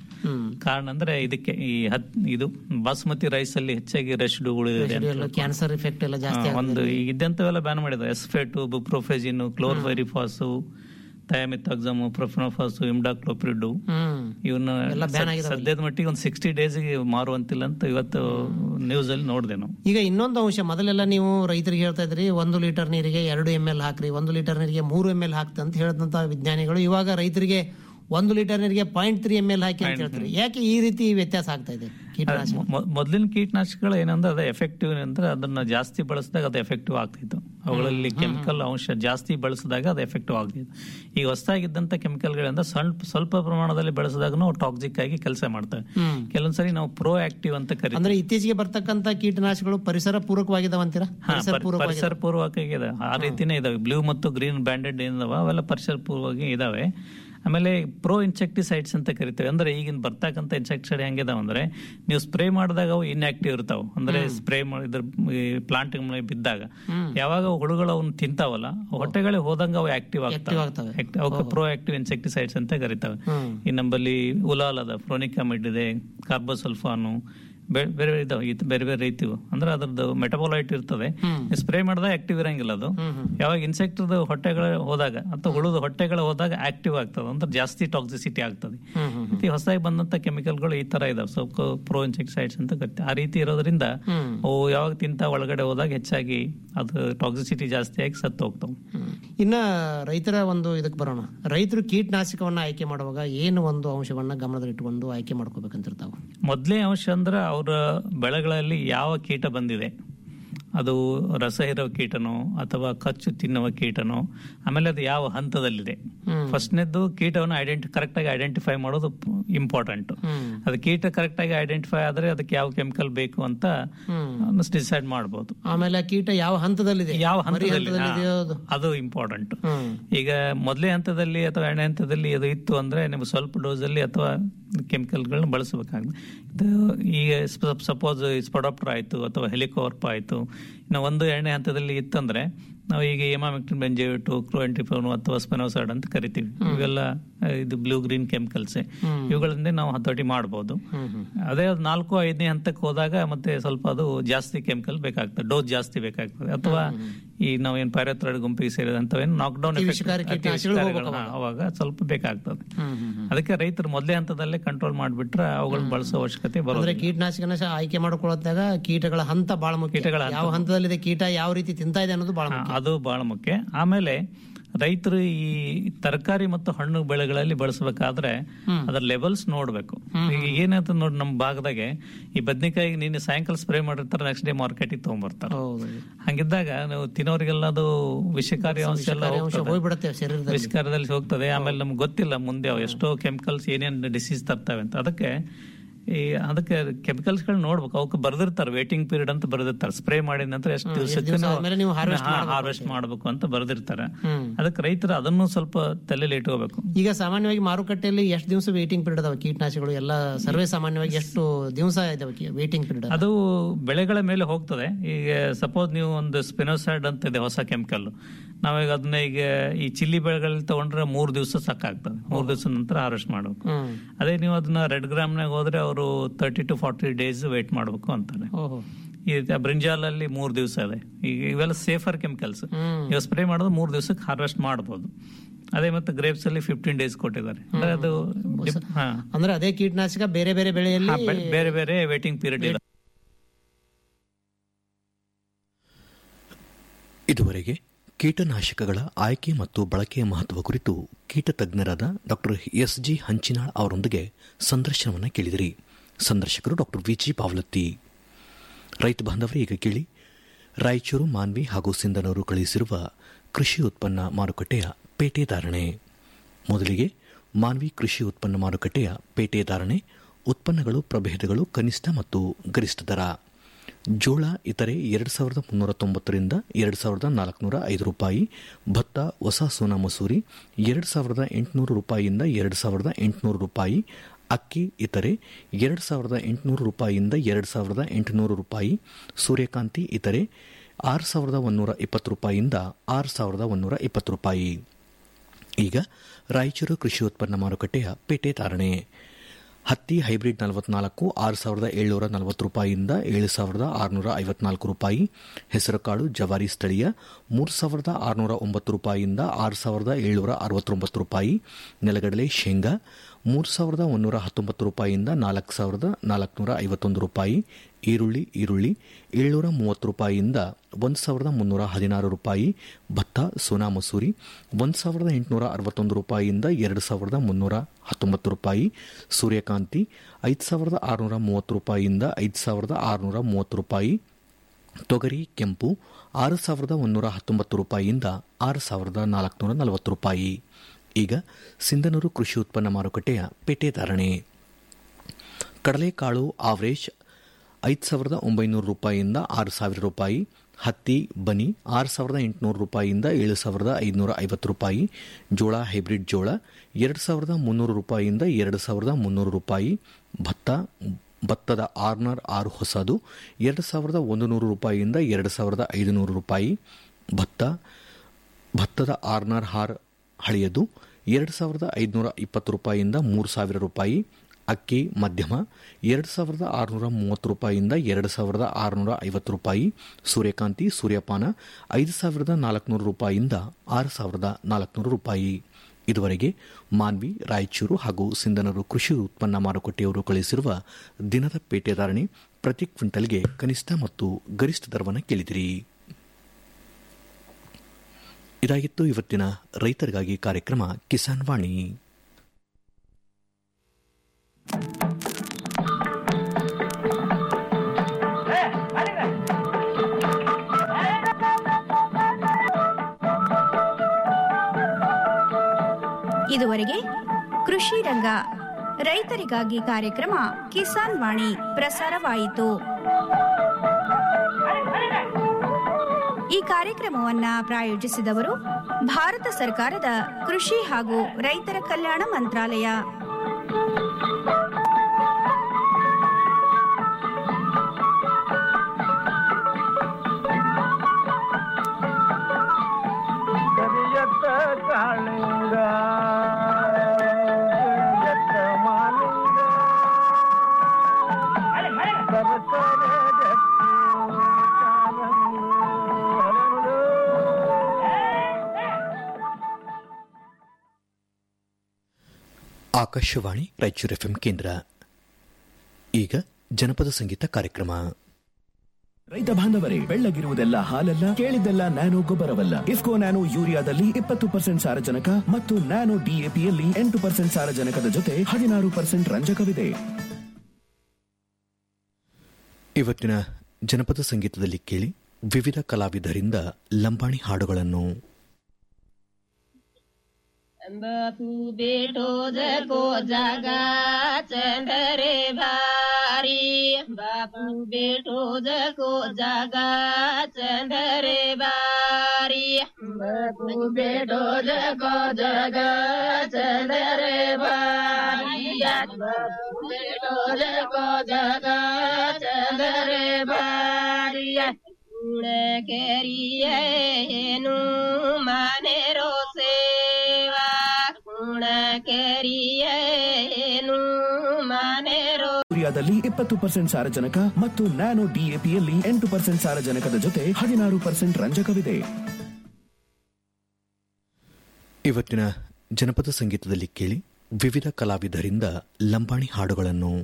ಕಾರಣ ಅಂದ್ರೆ ಇದಕ್ಕೆ ಈ ಹತ್ ಇದು ಬಾಸುಮತಿ ರೈಸ್ ಅಲ್ಲಿ ಹೆಚ್ಚಾಗಿ ರೆಸಿಡ್ಯೂಗಳು ಇದೆ ಅಂತ. ಕ್ಯಾನ್ಸರ್ ಇಫೆಕ್ಟ್ ಎಲ್ಲ ಜಾಸ್ತಿ ಹಾ, ಒಂದು ಈಗ ಇದ್ದಂತವೆಲ್ಲ ಬ್ಯಾನ್ ಮಾಡಿದ್ದಾರೆ ಎಸ್ಫೆಟು ಬುಪ್ರೋಫೆಜಿನ್ ಕ್ಲೋರ್ವೈರಿಫಾಸು ಥಯಾಮಿಥಾಕ್ಸಮು ಪ್ರೊಫೆನೋಫಾಸು ಇಮ್ಡಾಕ್ಲೋಪ್ರಿಡ್ ಹ್ಮ್ ಇವನ್ನ ಎಲ್ಲ ban ಆಗಿದಾವೆ ಸದ್ಯದ ಮಟ್ಟಿಗೆ ಒಂದು ಸಿಕ್ಸ್ಟಿ ಡೇಸ್ಗೆ ಮಾರುವಂತಿಲ್ಲ ಅಂತ ಇವತ್ತು ನ್ಯೂಸ್ ಅಲ್ಲಿ ನೋಡಿದೆ ನಾವು ಈಗ ಇನ್ನೊಂದು ಅಂಶ ಮೊದಲೆಲ್ಲ ನೀವು ರೈತರಿಗೆ ಹೇಳ್ತಾ ಇದ್ರಿ ಒಂದು ಲೀಟರ್ ನೀರಿಗೆ ಎರಡು ಎಂ ಎಲ್ ಹಾಕ್ರಿ ಒಂದು ಲೀಟರ್ ನೀರಿಗೆ ಮೂರು ಎಂ ಎಲ್ ಹಾಕ್ತ ಅಂತ ಹೇಳಿದಂತ ವಿಜ್ಞಾನಿಗಳು ಇವಾಗ ರೈತರಿಗೆ ಒಂದು ಲೀಟರ್ ನೀರಿಗೆ ಪಾಯಿಂಟ್ ತ್ರೀ ಎಂ ಎಲ್ ಹಾಕಿ ಅಂತ ಹೇಳ್ತಾರೆ ಯಾಕೆ ಈ ರೀತಿ ವ್ಯತ್ಯಾಸ ಆಗ್ತಾ ಇದೆ ಕೀಟನಾಶಕ ಮೊ- ಮೊದ್ಲಿನ ಕೀಟನಾಶಕಗಳು ಏನಂದ್ರೆ ಅದು ಎಫೆಕ್ಟಿವ್ ಅಂದ್ರೆ ಅದನ್ನ ಜಾಸ್ತಿ ಬಳಸಿದಾಗ ಅದು ಎಫೆಕ್ಟಿವ್ ಆಗ್ತಿತ್ತು ಅವುಗಳಲ್ಲಿ ಕೆಮಿಕಲ್ ಅಂಶ ಜಾಸ್ತಿ ಬಳಸಿದಾಗ ಅದು ಎಫೆಕ್ಟಿವ್ ಆಗ್ತಿತ್ತು ಈಗ ಹೊಸದಾಗಿದ್ದಂತ ಕೆಮಿಕಲ್ಗಳಿಂದ ಸ್ವಲ್ಪ ಸ್ವಲ್ಪ ಪ್ರಮಾಣದಲ್ಲಿ ಬಳಸಿದಾಗ ನಾವು ಟಾಕ್ಸಿಕ್ ಆಗಿ ಕೆಲಸ ಮಾಡ್ತವೆ ಹ್ಮ್. ಕೆಲವೊಂದ್ಸರಿ ನಾವು ಪ್ರೋ ಆಕ್ಟಿವ್ ಅಂತ ಕರಿತೀವಿ ಅಂದ್ರೆ ಇತ್ತೀಚೆಗೆ ಬರ್ತಕ್ಕಂತ ಕೀಟನಾಶಕಗಳು ಪರಿಸರ ಪೂರಕವಾಗಿದಾವಂತೀರಾ ಹಾ, ಪರಿಸರ ಪರ್- ಪೂರಕವಾಗಿ ಪರಿಸರ ಪೂರ್ವಕ ಇದೆ ಆ ರೀತಿನೇ ಇದಾವೆ ಬ್ಲೂ ಮತ್ತು ಗ್ರೀನ್ ಬ್ಯಾಂಡೆಡ್ ಏನಿದಾವ ಅವೆಲ್ಲ ಪರಿಸರ ಪೂರ್ವವಾಗಿ ಇದಾವೆ ಆಮೇಲೆ ಪ್ರೋ ಇನ್ಸೆಕ್ಟಿಸೈಡ್ಸ್ ಅಂತ ಕರಿತೇವೆ ಅಂದ್ರೆ ಈಗಿನ ಬರ್ತಕ್ಕಂಥ ಇನ್ಸೆಕ್ಟಿಸೈಡ್ ಹೆಂಗಿದಾವ ಅಂದ್ರೆ ನೀವು ಸ್ಪ್ರೇ ಮಾಡಿದಾಗ ಅವು ಇನ್ಆಕ್ಟಿವ್ ಇರ್ತಾವ ಅಂದ್ರೆ ಸ್ಪ್ರೇ ಮಾಡಿದ್ರ ಪ್ಲಾಂಟ್ ಬಿದ್ದಾಗ ಯಾವಾಗ ಅವು ಹುಳುಗಳು ಅವನ್ನ ತಿಂತಾವಲ್ಲ ಅವು ಹೊಟ್ಟೆಗಳಿಗೆ ಹೋದಂಗ ಅವು ಆಕ್ಟಿವ್ ಆಗ್ತಾವೆ Act- ಅವಕ್ಕೆ ಪ್ರೋ ಆಕ್ಟಿವ್ ಇನ್ಸೆಕ್ಟಿಸೈಡ್ಸ್ ಅಂತ ಕರಿತಾವೆ ಈ ನಮ್ಮಲ್ಲಿ ಉಲಾಲ್ ಅದ ಫ್ರೋನಿಕಾಮಿಡ್ ಇದೆ ಕಾರ್ಬೋಸಲ್ಫಾನು ಬೆ- ಬೇರೆ ಬೇರೆ ಇದಾವೆ ಈ ಬೇರೆ ಬೇರೆ ರೀತಿವು ಅಂದ್ರೆ ಅದ್ರದ್ದು ಮೆಟಬಾಲೈಟ್ ಇರ್ತದೆ ಸ್ಪ್ರೇ ಮಾಡಿದಾಗ ಆಕ್ಟಿವ್ ಇರಂಗಿಲ್ಲ ಅದು ಯಾವಾಗ ಇನ್ಸೆಕ್ಟ್ ಹೊಟ್ಟೆಗಳ ಹೋದಾಗ ಅಥವಾ ಹುಳುದ ಹೊಟ್ಟೆಗಳ ಹೋದಾಗ ಆಕ್ಟಿವ್ ಆಗ್ತದೆ ಅಂದ್ರೆ ಜಾಸ್ತಿ ಟಾಕ್ಸಿಸಿಟಿ ಆಗ್ತದೆ ಈ ಹೊಸದಾಗಿ ಬಂದಂತ ಕೆಮಿಕಲ್ಗಳು ಈ ತರ ಇದಾವೆ ಸೊ ಪ್ರೋ ಇನ್ಸೆಕ್ಟಿಸೈಡ್ಸ್ ಅಂತ ಕರಿತೀವಿ ಆ ರೀತಿ ಇರೋದ್ರಿಂದ ಅವು ಯಾವಾಗ ತಿಂತ ಒಳಗಡೆ ಹೋದಾಗ ಹೆಚ್ಚಾಗಿ ಅದು ಟಾಕ್ಸಿಸಿಟಿ ಜಾಸ್ತಿ ಆಗಿ ಸತ್ತು ಹೋಗ್ತಾವೆ ಇನ್ನ ರೈತರ ಒಂದು ಇದಕ್ಕೆ ಬರೋಣ ರೈತರು ಕೀಟನಾಶಕವನ್ನ ಆಯ್ಕೆ ಮಾಡುವಾಗ ಏನು ಒಂದು ಅಂಶವನ್ನ ಗಮನದಲ್ಲಿಟ್ಟುಕೊಂಡು ಆಯ್ಕೆ ಮಾಡ್ಕೋಬೇಕಂತಿರ್ತಾವ ಮೊದಲೇ ಅಂಶ ಅಂದ್ರೆ ಅವರ ಬೆಳೆಗಳಲ್ಲಿ ಯಾವ ಕೀಟ ಬಂದಿದೆ ಅದು ರಸ ಹೀರೋ ಕೀಟನೋ ಅಥವಾ ಕಚ್ಚು ತಿನ್ನುವ ಕೀಟನೋ ಆಮೇಲೆ ಅದು ಯಾವ ಹಂತದಲ್ಲಿದೆ ಫಸ್ಟ್ನೇದ್ದು ಕೀಟವನ್ನು ಐಡೆಂಟಿ ಕರೆಕ್ಟ್ ಆಗಿ ಐಡೆಂಟಿಫೈ ಮಾಡೋದು ಇಂಪಾರ್ಟೆಂಟ್ ಅದು ಕೀಟ ಕರೆಕ್ಟ್ ಆಗಿ ಐಡೆಂಟಿಫೈ ಆದ್ರೆ ಅದಕ್ಕೆ ಯಾವ ಕೆಮಿಕಲ್ ಬೇಕು ಅಂತ ಡಿಸೈಡ್ ಮಾಡಬಹುದು ಆಮೇಲೆ ಆ ಕೀಟ ಯಾವ ಹಂತದಲ್ಲಿದೆ ಯಾವ ಮರಿ ಹಂತದಲ್ಲಿ ಹಂತದಲ್ಲಿದೆಯೋ ಹಾ, ಅದು ಇಂಪಾರ್ಟೆಂಟ್ ಈಗ ಮೊದಲೇ ಹಂತದಲ್ಲಿ ಅಥವಾ ಎರಡನೇ ಹಂತದಲ್ಲಿ ಅದು ಇತ್ತು ಅಂದ್ರೆ ನಿಮ್ಗೆ ಸ್ವಲ್ಪ ಡೋಸ್ ಅಲ್ಲಿ ಅಥವಾ ಕೆಮಿಕಲ್ಗಳನ್ನ ಬಳಸಬೇಕಾಗುತ್ತೆ ಇದು ಈಗ ಸಪೋಸ್ ಸ್ಪೊಡಾಪ್ಟರ್ ಆಯ್ತು ಅಥವಾ ಹೆಲಿಕೋರ್ಪ್ ಆಯ್ತು ಇನ್ನು ಒಂದು ಎರಡನೇ ಹಂತದಲ್ಲಿ ಇತ್ತಂದ್ರೆ ನಾವು ಈಗ ಎಮಾಮೆಕ್ಟಿನ್ ಬೆಂಜೇಟು ಕ್ರೋಎಂಟಿಫೋನು ಅಥವಾ ಸ್ಪೆನೋಸೈಡ್ ಅಂತ ಕರಿತೀವಿ ಇವೆಲ್ಲ ಆ, ಇದು ಬ್ಲೂ ಗ್ರೀನ್ ಕೆಮಿಕಲ್ಸ್ ಇವುಗಳಿಂದ ನಾವು ಹತೋಟಿ ಮಾಡಬಹುದು ಅದೇ ಅದು ನಾಲ್ಕು ಐದನೇ ಹಂತಕ್ಕೆ ಹೋದಾಗ ಮತ್ತೆ ಸ್ವಲ್ಪ ಅದು ಜಾಸ್ತಿ ಕೆಮಿಕಲ್ ಬೇಕಾಗ್ತದೆ ಡೋಸ್ ಜಾಸ್ತಿ ಬೇಕಾಗ್ತದೆ ಅಥವಾ ಈ ನಾವೇನ್ ಪ್ಯಾರಥ್ರಾಯ್ಡ್ ಗುಂಪಿಗೆ ಸೇರಿದಂತವೇನು ನಾಕ್ಡೌನ್ ಅತಿ ವಿಷಕಾರಿ ಕೀಟನಾಶಕಗಳು ಹೋಗ್ಬೇಕು ಅವಾಗ. ಅವಾಗ ಸ್ವಲ್ಪ ಬೇಕಾಗ್ತದೆ ಅದಕ್ಕೆ ರೈತರು ಮೊದಲೇ ಹಂತದಲ್ಲೇ ಕಂಟ್ರೋಲ್ ಮಾಡಿಬಿಟ್ರೆ ಅವುಗಳನ್ನ ಬಳಸೋ ಅವಶ್ಯಕತೆ ಅಂದ್ರೆ ಬರೋದಿಲ್ಲ ಕೀಟನಾಶಕನ ಸಹ ಆಯ್ಕೆ ಮಾಡ್ಕೊಳ್ಳೋದಾಗ ಕೀಟಗಳ ಹಂತ ಬಹಳ ಮುಖ್ಯ ಕೀಟಗಳ ಹಂತ. ಯಾವ ಹಂತದಲ್ಲಿದೆ ಕೀಟ ಯಾವ ರೀತಿ ತಿಂತಾ ಇದೆ ಅನ್ನೋದು ಬಹಳ ಹಾ, ಮುಖ್ಯ ಅದು ಬಹಳ ಮುಖ್ಯ ಆಮೇಲೆ ರೈತರು ಈ ತರಕಾರಿ ಮತ್ತು ಹಣ್ಣು ಬೆಳೆಗಳಲ್ಲಿ ಬಳಸಬೇಕಾದ್ರೆ ಅದರ ಲೆವೆಲ್ಸ್ ನೋಡ್ಬೇಕು ಈಗ ಏನಾಯ್ತು ನೋಡಿ ನಮ್ಮ ಭಾಗದಾಗೆ ಈ ಬದ್ನಿಕಾಯಿ ನೀನು ಸಾಯಂಕಾಲ ಸ್ಪ್ರೇ ಮಾಡಿರ್ತಾರೆ ನೆಕ್ಸ್ಟ್ ಡೇ ಮಾರ್ಕೆಟಿಗೆ ತಗೊಂಡ್ಬರ್ತಾರೆ ಹಂಗಿದ್ದಾಗ ನಾವು ತಿನ್ನೋರಿಗೆಲ್ಲ ಅದು ವಿಷಕಾರಿ ಅಂಶ ಎಲ್ಲ ವಿಷಕಾರಿ ಅಂಶ ಹೋಗ್ತದೆ. ಹೋಗ್ಬಿಡುತ್ತೆ ಶರೀರದಲ್ಲಿ. ವಿಷಕಾರದಲ್ಲಿ ಹೋಗ್ತದೆ ಆಮೇಲೆ ನಮ್ಗೆ ಗೊತ್ತಿಲ್ಲ ಮುಂದೆ ಅವು ಎಷ್ಟೋ ಕೆಮಿಕಲ್ಸ್ ಏನೇನು ಡಿಸೀಸ್ ತರ್ತವೆ ಅಂತ ಅದಕ್ಕೆ ಈ ಅದಕ್ಕೆ ಕೆಮಿಕಲ್ಸ್ ಗಳು ನೋಡ್ಬೇಕು ಅವಕ್ಕೆ ಬರ್ದಿರ್ತಾರೆ ವೇಟಿಂಗ್ ಪೀರಿಯಡ್ ಅಂತ ಬರ್ದಿರ್ತಾರೆ ಸ್ಪ್ರೇ ಮಾಡಿದ ನಂತರ ಎಷ್ಟು ಹ್ಮ್, ಎಷ್ಟ್ ದಿವ್ಸ ಆದ್ಮೇಲೆ ನೀವು harvest ಮಾಡ್ಬೇಕು ಹಾರ್ವೆಸ್ಟ್ ಮಾಡಬೇಕು ಅಂತ ಬರ್ದಿರ್ತಾರೆ ಹ್ಮ್. ಅದಕ್ಕೆ ರೈತರು ಅದನ್ನು ಸ್ವಲ್ಪ ತಲೆಯಲ್ಲಿ ಇಟ್ಕೋಬೇಕು ಈಗ ಸಾಮಾನ್ಯವಾಗಿ ಮಾರುಕಟ್ಟೆಯಲ್ಲಿ ಎಷ್ಟು ದಿವಸ ವೇಟಿಂಗ್ ಪೀರಿಯಡ್ ಅದಾವ ಕೀಟನಾಶಕಗಳು ಎಲ್ಲ ಸರ್ವೇ ಸಾಮಾನ್ಯವಾಗಿ ಎಷ್ಟು ದಿವಸ ಇದಾವೆ ವೇಟಿಂಗ್ ಪೀರಿಯಡ್ ಅದು ಬೆಳೆಗಳ ಮೇಲೆ ಹೋಗ್ತದೆ ಈಗ ಸಪೋಸ್ ನೀವು ಒಂದು ಸ್ಪಿನೋಸೈಡ್ ಅಂತ ಇದೆ ಹೊಸ ಕೆಮಿಕಲ್ ನಾವೀಗ ಅದನ್ನ ಈಗ ಈ ಚಿಲ್ಲಿ ಬೆಳೆಗಳಲ್ಲಿ ತಗೊಂಡ್ರೆ ಮೂರ್ ದಿವಸ ಸಾಕಾಗ್ತದೆ ಮೂರ್ ದಿವಸ ನಂತರ ಹಾರ್ವೆಸ್ಟ್ ಮಾಡಬೇಕು ಹ್ಮ್ ಅದೇ ನೀವು ಅದನ್ನ ರೆಡ್ ಗ್ರಾಮ್ನಾಗ ಹೋದ್ರೆ ಅವರು thirty to forty days wait ಮಾಡಬೇಕು ಅಂತಾರೆ ಓಹೋ ಈ ಬ್ರಿಂಜಾಲ್ ಅಲ್ಲಿ ಮೂರ್ ದಿವಸ ಇದೆ ಈಗ ಇವೆಲ್ಲ ಸೇಫರ್ ಕೆಮಿಕಲ್ಸ್ ಹ್ಮ್. ಇವಾಗ ಸ್ಪ್ರೇ ಮಾಡೋದು ಮೂರ್ ದಿವಸಕ್ಕೆ ಹಾರ್ವೆಸ್ಟ್ ಮಾಡಬಹುದು ಅದೇ ಮತ್ತೆ ಗ್ರೇಪ್ಸ್ ಅಲ್ಲಿ ಫಿಫ್ಟೀನ್ ಡೇಸ್ ಕೊಟ್ಟಿದ್ದಾರೆ ಅಂದ್ರೆ ಅದು ಡಿಪ್- ಹಾ. ಅಂದ್ರೆ ಅದೇ ಕೀಟನಾಶಕ ಬೇರೆ ಬೇರೆ ಬೆಳೆಯಲ್ಲಿ ಹಾ, ಬೆ- ಬೇರೆ ಬೇರೆ ವೇಟಿಂಗ್ ಪೀರಿಯಡ್ ಇದೆ ಇದುವರೆಗೆ ಕೀಟನಾಶಕಗಳ ಆಯ್ಕೆ ಮತ್ತು ಬಳಕೆಯ ಮಹತ್ವ ಕುರಿತು ಕೀಟ ತಜ್ಞರಾದ ಡಾಕ್ಟರ್ ಎಸ್ ಜಿ ಹಂಚಿನಾಳ್ ಅವರೊಂದಿಗೆ ಸಂದರ್ಶನವನ್ನು ಕೇಳಿದಿರಿ ಸಂದರ್ಶಕರು ಡಾಕ್ಟರ್ ವಿ ಜಿ ಪಾವಲತ್ತಿ ರೈತ ಬಾಂಧವರೇ ಈಗ ಕೇಳಿ ರಾಯಚೂರು ಮಾನ್ವಿ ಹಾಗೂ ಸಿಂಧನೂರು ಕಳುಹಿಸಿರುವ ಕೃಷಿ ಉತ್ಪನ್ನ ಮಾರುಕಟ್ಟೆಯ ಪೇಟೆ ಧಾರಣೆ ಮೊದಲಿಗೆ ಮಾನ್ವಿ ಕೃಷಿ ಉತ್ಪನ್ನ ಮಾರುಕಟ್ಟೆಯ ಪೇಟೆ ಧಾರಣೆ ಉತ್ಪನ್ನಗಳು ಪ್ರಭೇದಗಳು ಕನಿಷ್ಠ ಮತ್ತು ಗರಿಷ್ಠ ದರ ಜೋಳ ಇತರೆ ಎರಡು ಸಾವಿರದ ಮುನ್ನೂರ ತೊಂಬತ್ತರಿಂದ ಎರಡು ಸಾವಿರದ ನಾಲ್ಕುನೂರ ಐದು ರೂಪಾಯಿ ಭತ್ತ ಹೊಸ ಸೋನಾ ಮಸೂರಿ ಎರಡು ಸಾವಿರದ ಎಂಟುನೂರು ರೂಪಾಯಿಯಿಂದ ಎರಡು ಸಾವಿರದ ಎಂಟುನೂರು ರೂಪಾಯಿ ಅಕ್ಕಿ ಇತರೆ ಎರಡು ಸಾವಿರದ ಎಂಟುನೂರು ರೂಪಾಯಿಯಿಂದ ಎರಡು ಸಾವಿರದ ಎಂಟುನೂರು ರೂಪಾಯಿ ಸೂರ್ಯಕಾಂತಿ ಇತರೆ ಆರು ಸಾವಿರದ ಒಂದೂರ ಇಪ್ಪತ್ತು ರೂಪಾಯಿಯಿಂದ ಆರು ಸಾವಿರದ ಒಂದೂರ ಇಪ್ಪತ್ತು ರೂಪಾಯಿ ಈಗ ರಾಯಚೂರು ಕೃಷಿ ಉತ್ಪನ್ನ ಮಾರುಕಟ್ಟೆಯ ಪೇಟೆ ಧಾರಣೆ ಹತ್ತಿ ಹೈಬ್ರಿಡ್ ನಲವತ್ನಾಲ್ಕು ಆರು ಸಾವಿರದ ಏಳ್ನೂರ ನಲವತ್ತು ರೂಪಾಯಿಯಿಂದ ಏಳು ಸಾವಿರದ ಆರುನೂರ ಐವತ್ನಾಲ್ಕು ರೂಪಾಯಿ ಹೆಸರುಕಾಳು ಜವಾರಿ ಸ್ಥಳೀಯ ಮೂರು ಸಾವಿರದ ಆರುನೂರ ಒಂಬತ್ತು ರೂಪಾಯಿಯಿಂದ ಆರು ಸಾವಿರದ ಏಳ್ನೂರ ಅರವತ್ತೊಂಬತ್ತು ರೂಪಾಯಿ ನೆಲಗಡಲೆ ಶೇಂಗಾ ಮೂರು ಸಾವಿರದ ಒಂದೂರ ಹತ್ತೊಂಬತ್ತು ರೂಪಾಯಿಯಿಂದ ನಾಲ್ಕು ಸಾವಿರದ ನಾಲ್ಕುನೂರ ಐವತ್ತೊಂದು ರೂಪಾಯಿ ಈರುಳ್ಳಿ ಈರುಳ್ಳಿ ಏಳ್ನೂರ ಮೂವತ್ತು ರೂಪಾಯಿಯಿಂದ ಒಂದು ಸಾವಿರದ ಮುನ್ನೂರ ಹದಿನಾರು ರೂಪಾಯಿ ಭತ್ತ ಸೋನಾ ಮಸೂರಿ ಒಂದು ಸಾವಿರದ ಎಂಟುನೂರ ಅರವತ್ತೊಂದು ರೂಪಾಯಿಯಿಂದ ಎರಡು ಸಾವಿರದ ಮುನ್ನೂರ ಹತ್ತೊಂಬತ್ತು ರೂಪಾಯಿ ಸೂರ್ಯಕಾಂತಿ ಐದು ಸಾವಿರದ ಆರುನೂರ ಮೂವತ್ತು ರೂಪಾಯಿಯಿಂದ ಐದು ಸಾವಿರದ ಆರುನೂರ ಮೂವತ್ತು ರೂಪಾಯಿ ತೊಗರಿ ಕೆಂಪು ಆರು ಸಾವಿರದ ಒಂದೂರ ಹತ್ತೊಂಬತ್ತು ರೂಪಾಯಿಯಿಂದ ಆರು ಸಾವಿರದ ನಾಲ್ಕುನೂರ ನಲವತ್ತು ರೂಪಾಯಿ ಈಗ ಸಿಂಧನೂರು ಕೃಷಿ ಉತ್ಪನ್ನ ಮಾರುಕಟ್ಟೆಯ ಪೇಟೆ ಧಾರಣೆ ಕಡಲೆಕಾಳು ಆವರೇಜ್ ಐದು ಸಾವಿರದ ಒಂಬೈನೂರು ರೂಪಾಯಿಯಿಂದ ಆರು ಸಾವಿರ ರೂಪಾಯಿ ಹತ್ತಿ ಬನಿ ಆರು ಸಾವಿರದ ಎಂಟುನೂರು ರೂಪಾಯಿಯಿಂದ ಏಳು ಸಾವಿರದ ಐದುನೂರ ಐವತ್ತು ರೂಪಾಯಿ ಜೋಳ ಹೈಬ್ರಿಡ್ ಜೋಳ ಎರಡು ಸಾವಿರದ ಮುನ್ನೂರು ರೂಪಾಯಿಯಿಂದ ಎರಡು ಸಾವಿರದ ಮುನ್ನೂರು ರೂಪಾಯಿ ಭತ್ತ ಭತ್ತದ ಆರ್ನರ್ ಆರು ಹೊಸದು ಎರಡು ಸಾವಿರದ ಒಂದು ನೂರು ರೂಪಾಯಿಯಿಂದ ಎರಡು ಸಾವಿರದ ಐದುನೂರು ರೂಪಾಯಿ ಭತ್ತ ಭತ್ತದ ಆರ್ನರ್ ಹಾರ್ ಹಳೆಯದು ಎರಡು ಸಾವಿರದ ಐದುನೂರ ಇಪ್ಪತ್ತು ರೂಪಾಯಿಯಿಂದ ಮೂರು ಸಾವಿರ ರೂಪಾಯಿ ಅಕ್ಕಿ ಮಧ್ಯಮ ಎರಡು ಸಾವಿರದ ಆರುನೂರ ಮೂವತ್ತು ರೂಪಾಯಿಯಿಂದ ಎರಡು ಸಾವಿರದ ಆರುನೂರ ಐವತ್ತು ರೂಪಾಯಿ ಸೂರ್ಯಕಾಂತಿ ಸೂರ್ಯಪಾನ ಐದು ಸಾವಿರದ ನಾಲ್ಕುನೂರು ರೂಪಾಯಿಯಿಂದ ಆರು ಸಾವಿರದ ನಾಲ್ಕುನೂರು ರೂಪಾಯಿ ಇದುವರೆಗೆ ಮಾನ್ವಿ ರಾಯಚೂರು ಹಾಗೂ ಸಿಂಧನೂರು ಕೃಷಿ ಉತ್ಪನ್ನ ಮಾರುಕಟ್ಟೆಯವರು ಕಳಿಸಿರುವ ದಿನದ ಪೇಟೆ ಧಾರಣೆ ಪ್ರತಿ ಕ್ವಿಂಟಲ್ಗೆ ಕನಿಷ್ಠ ಮತ್ತು ಗರಿಷ್ಠ ದರವನ್ನು ಕೇಳಿದಿರಿ ಇದಾಗಿತ್ತು ಇವತ್ತಿನ ರೈತರಿಗಾಗಿ ಕಾರ್ಯಕ್ರಮ ಕಿಸಾನ್ ವಾಣಿ ಇದುವರೆಗೆ ಕೃಷಿ ರಂಗ ರೈತರಿಗಾಗಿ ಕಾರ್ಯಕ್ರಮ ಕಿಸಾನ್ ವಾಣಿ ಪ್ರಸಾರವಾಯಿತು ಈ ಕಾರ್ಯಕ್ರಮವನ್ನ ಪ್ರಾಯೋಜಿಸಿದವರು ಭಾರತ ಸರ್ಕಾರದ ಕೃಷಿ ಹಾಗೂ ರೈತರ ಕಲ್ಯಾಣ ಮಂತ್ರಾಲಯ ಆಕಾಶವಾಣಿ ರಾಯಚೂರು ಎಫ್ಎಂ ಕೇಂದ್ರ ಈಗ ಜನಪದ ಸಂಗೀತ ಕಾರ್ಯಕ್ರಮ ರೈತ ಬಾಂಧವರೇ ಬೆಳ್ಳಗಿರುವುದೆಲ್ಲ ಹಾಲಲ್ಲ ಕೇಳಿದ್ದೆಲ್ಲ ನ್ಯಾನೋ ಗೊಬ್ಬರವಲ್ಲ ಇಫ್ಕೋ ನ್ಯಾನೋ ಯೂರಿಯಾದಲ್ಲಿ ಇಪ್ಪತ್ತು ಪರ್ಸೆಂಟ್ ಸಾರಜನಕ ಮತ್ತು ನ್ಯಾನೋ ಡಿಎಪಿಯಲ್ಲಿ ಎಂಟು ಪರ್ಸೆಂಟ್ ಸಾರಜನಕದ ಜೊತೆ ಹದಿನಾರು ಪರ್ಸೆಂಟ್ ರಂಜಕವಿದೆ ಇವತ್ತಿನ ಜನಪದ ಸಂಗೀತದಲ್ಲಿ ಕೇಳಿ ವಿವಿಧ ಕಲಾವಿದರಿಂದ ಲಂಬಾಣಿ ಹಾಡುಗಳನ್ನು बापू बेटो जको जागा चंदरे भारी बापू बेटो जको जागा चंदरे भारी बापू बेटो जको जागा चंदरे भारी बापू बेटो जको जागा चंदरे भारी ಗುಣ ಕೆರಿಯೇನು ಮನೆರೋ ಸೇವಾ ಗುಣ ಕೆರಿಯೇನು ಮನೆರೋ ಯೂರಿಯಾದಲ್ಲಿ ಇಪ್ಪತ್ತು ಪರ್ಸೆಂಟ್ ಸಾರಜನಕ ಮತ್ತು ನ್ಯಾನೋ ಡಿಎಪಿಯಲ್ಲಿ ಎಂಟು ಪರ್ಸೆಂಟ್ ಸಾರಜನಕದ ಜೊತೆ ಹದಿನಾರು ಪರ್ಸೆಂಟ್ ರಂಜಕವಿದೆ ಇವತ್ತಿನ ಜನಪದ ಸಂಗೀತದಲ್ಲಿ ಕೇಳಿ ವಿವಿಧ ಕಲಾವಿದರಿಂದ ಲಂಬಾಣಿ ಹಾಡುಗಳನ್ನು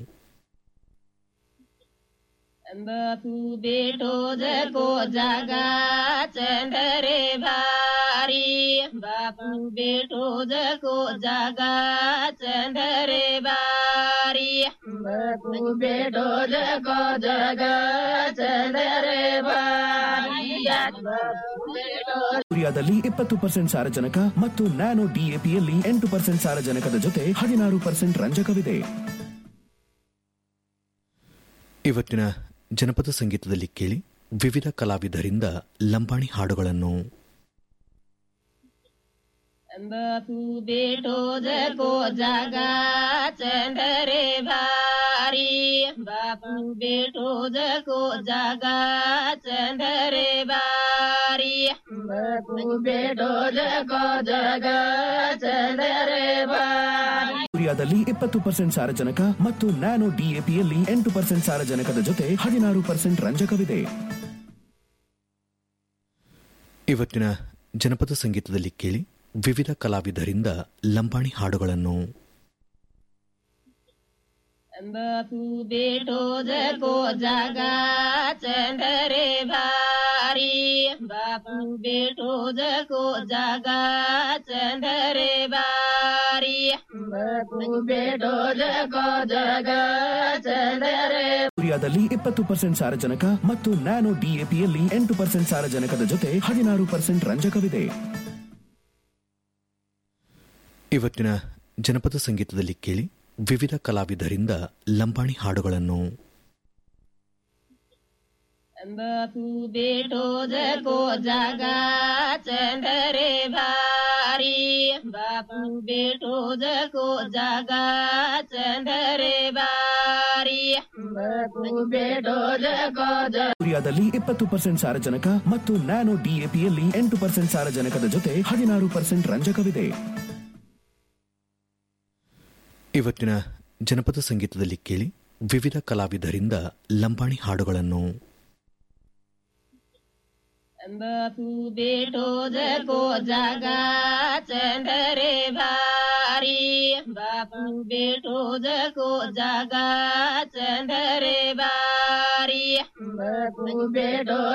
बापू बेटो जको जागा चंदरे भारी बापू बेटो जको जागा चंदरे भारी बापू बेटो जको जागा चंदरे भारी बापू बेटो ಯೂರಿಯಾದಲ್ಲಿ ಇಪ್ಪತ್ತು ಪರ್ಸೆಂಟ್ ಸಾರಜನಕ ಮತ್ತು ನ್ಯಾನೋ ಡಿಎಪಿಯಲ್ಲಿ ಎಂಟು ಪರ್ಸೆಂಟ್ ಸಾರಜನಕದ ಜೊತೆ ಹದಿನಾರು ಪರ್ಸೆಂಟ್ ರಂಜಕವಿದೆ ಇವತ್ತಿನ ಜನಪದ ಸಂಗೀತದಲ್ಲಿ ಕೇಳಿ ವಿವಿಧ ಕಲಾವಿದರಿಂದ ಲಂಬಾಣಿ ಹಾಡುಗಳನ್ನು बापू बेटो जको जागा चंदरे भारी बापू बेटो जको जागा चंदरे भारी बापू बेटो जको जागा चंदरे भारी ಯೂರಿಯಾದಲ್ಲಿ ಇಪ್ಪತ್ತು ಪರ್ಸೆಂಟ್ ಸಾರಜನಕ ಮತ್ತು ನ್ಯಾನೋ ಡಿಎಪಿಯಲ್ಲಿ ಎಂಟು ಪರ್ಸೆಂಟ್ ಸಾರಜನಕದ ಜೊತೆ ಹದಿನಾರು ಪರ್ಸೆಂಟ್ ರಂಜಕವಿದೆ ಇವತ್ತಿನ ಜನಪದ ಸಂಗೀತದಲ್ಲಿ ಕೇಳಿ ವಿವಿಧ ಕಲಾವಿದರಿಂದ ಲಂಬಾಣಿ ಹಾಡುಗಳನ್ನು बापू बेटो जको जागा चंदरे भारी बापू बेटो जको जागा चंदरे भारी बापू बेटो जको जागा चंदरे ಯೂರಿಯಾದಲ್ಲಿ ಇಪ್ಪತ್ತು ಪರ್ಸೆಂಟ್ ಸಾರಜನಕ ಮತ್ತು ನ್ಯಾನೋ ಡಿಎಪಿಯಲ್ಲಿ ಎಂಟು ಪರ್ಸೆಂಟ್ ಸಾರಜನಕದ ಜೊತೆ ಹದಿನಾರು ಪರ್ಸೆಂಟ್ ರಂಜಕವಿದೆ ಇವತ್ತಿನ ಜನಪದ ಸಂಗೀತದಲ್ಲಿ ಕೇಳಿ ವಿವಿಧ ಕಲಾವಿದರಿಂದ ಲಂಬಾಣಿ ಹಾಡುಗಳನ್ನು बापू बेटो जको जागा चंदरे भारी बापू बेटो जको जागा चंदरे भारी बापू बेटो जको ಯೂರಿಯಾದಲ್ಲಿ ಇಪ್ಪತ್ತು ಪರ್ಸೆಂಟ್ ಸಾರಜನಕ ಮತ್ತು ನ್ಯಾನೋ ಡಿಎಪಿಯಲ್ಲಿ ಎಂಟು ಪರ್ಸೆಂಟ್ ಸಾರಜನಕದ ಜೊತೆ ಹದಿನಾರು ಪರ್ಸೆಂಟ್ ರಂಜಕವಿದೆ ಇವತ್ತಿನ ಜನಪದ ಸಂಗೀತದಲ್ಲಿ ಕೇಳಿ ವಿವಿಧ ಕಲಾವಿದರಿಂದ ಲಂಬಾಣಿ ಹಾಡುಗಳನ್ನು बापू बेटो जको जागा चंदरे भारी बापू बेटो जको जागा चंदरे भारी बापू बेटो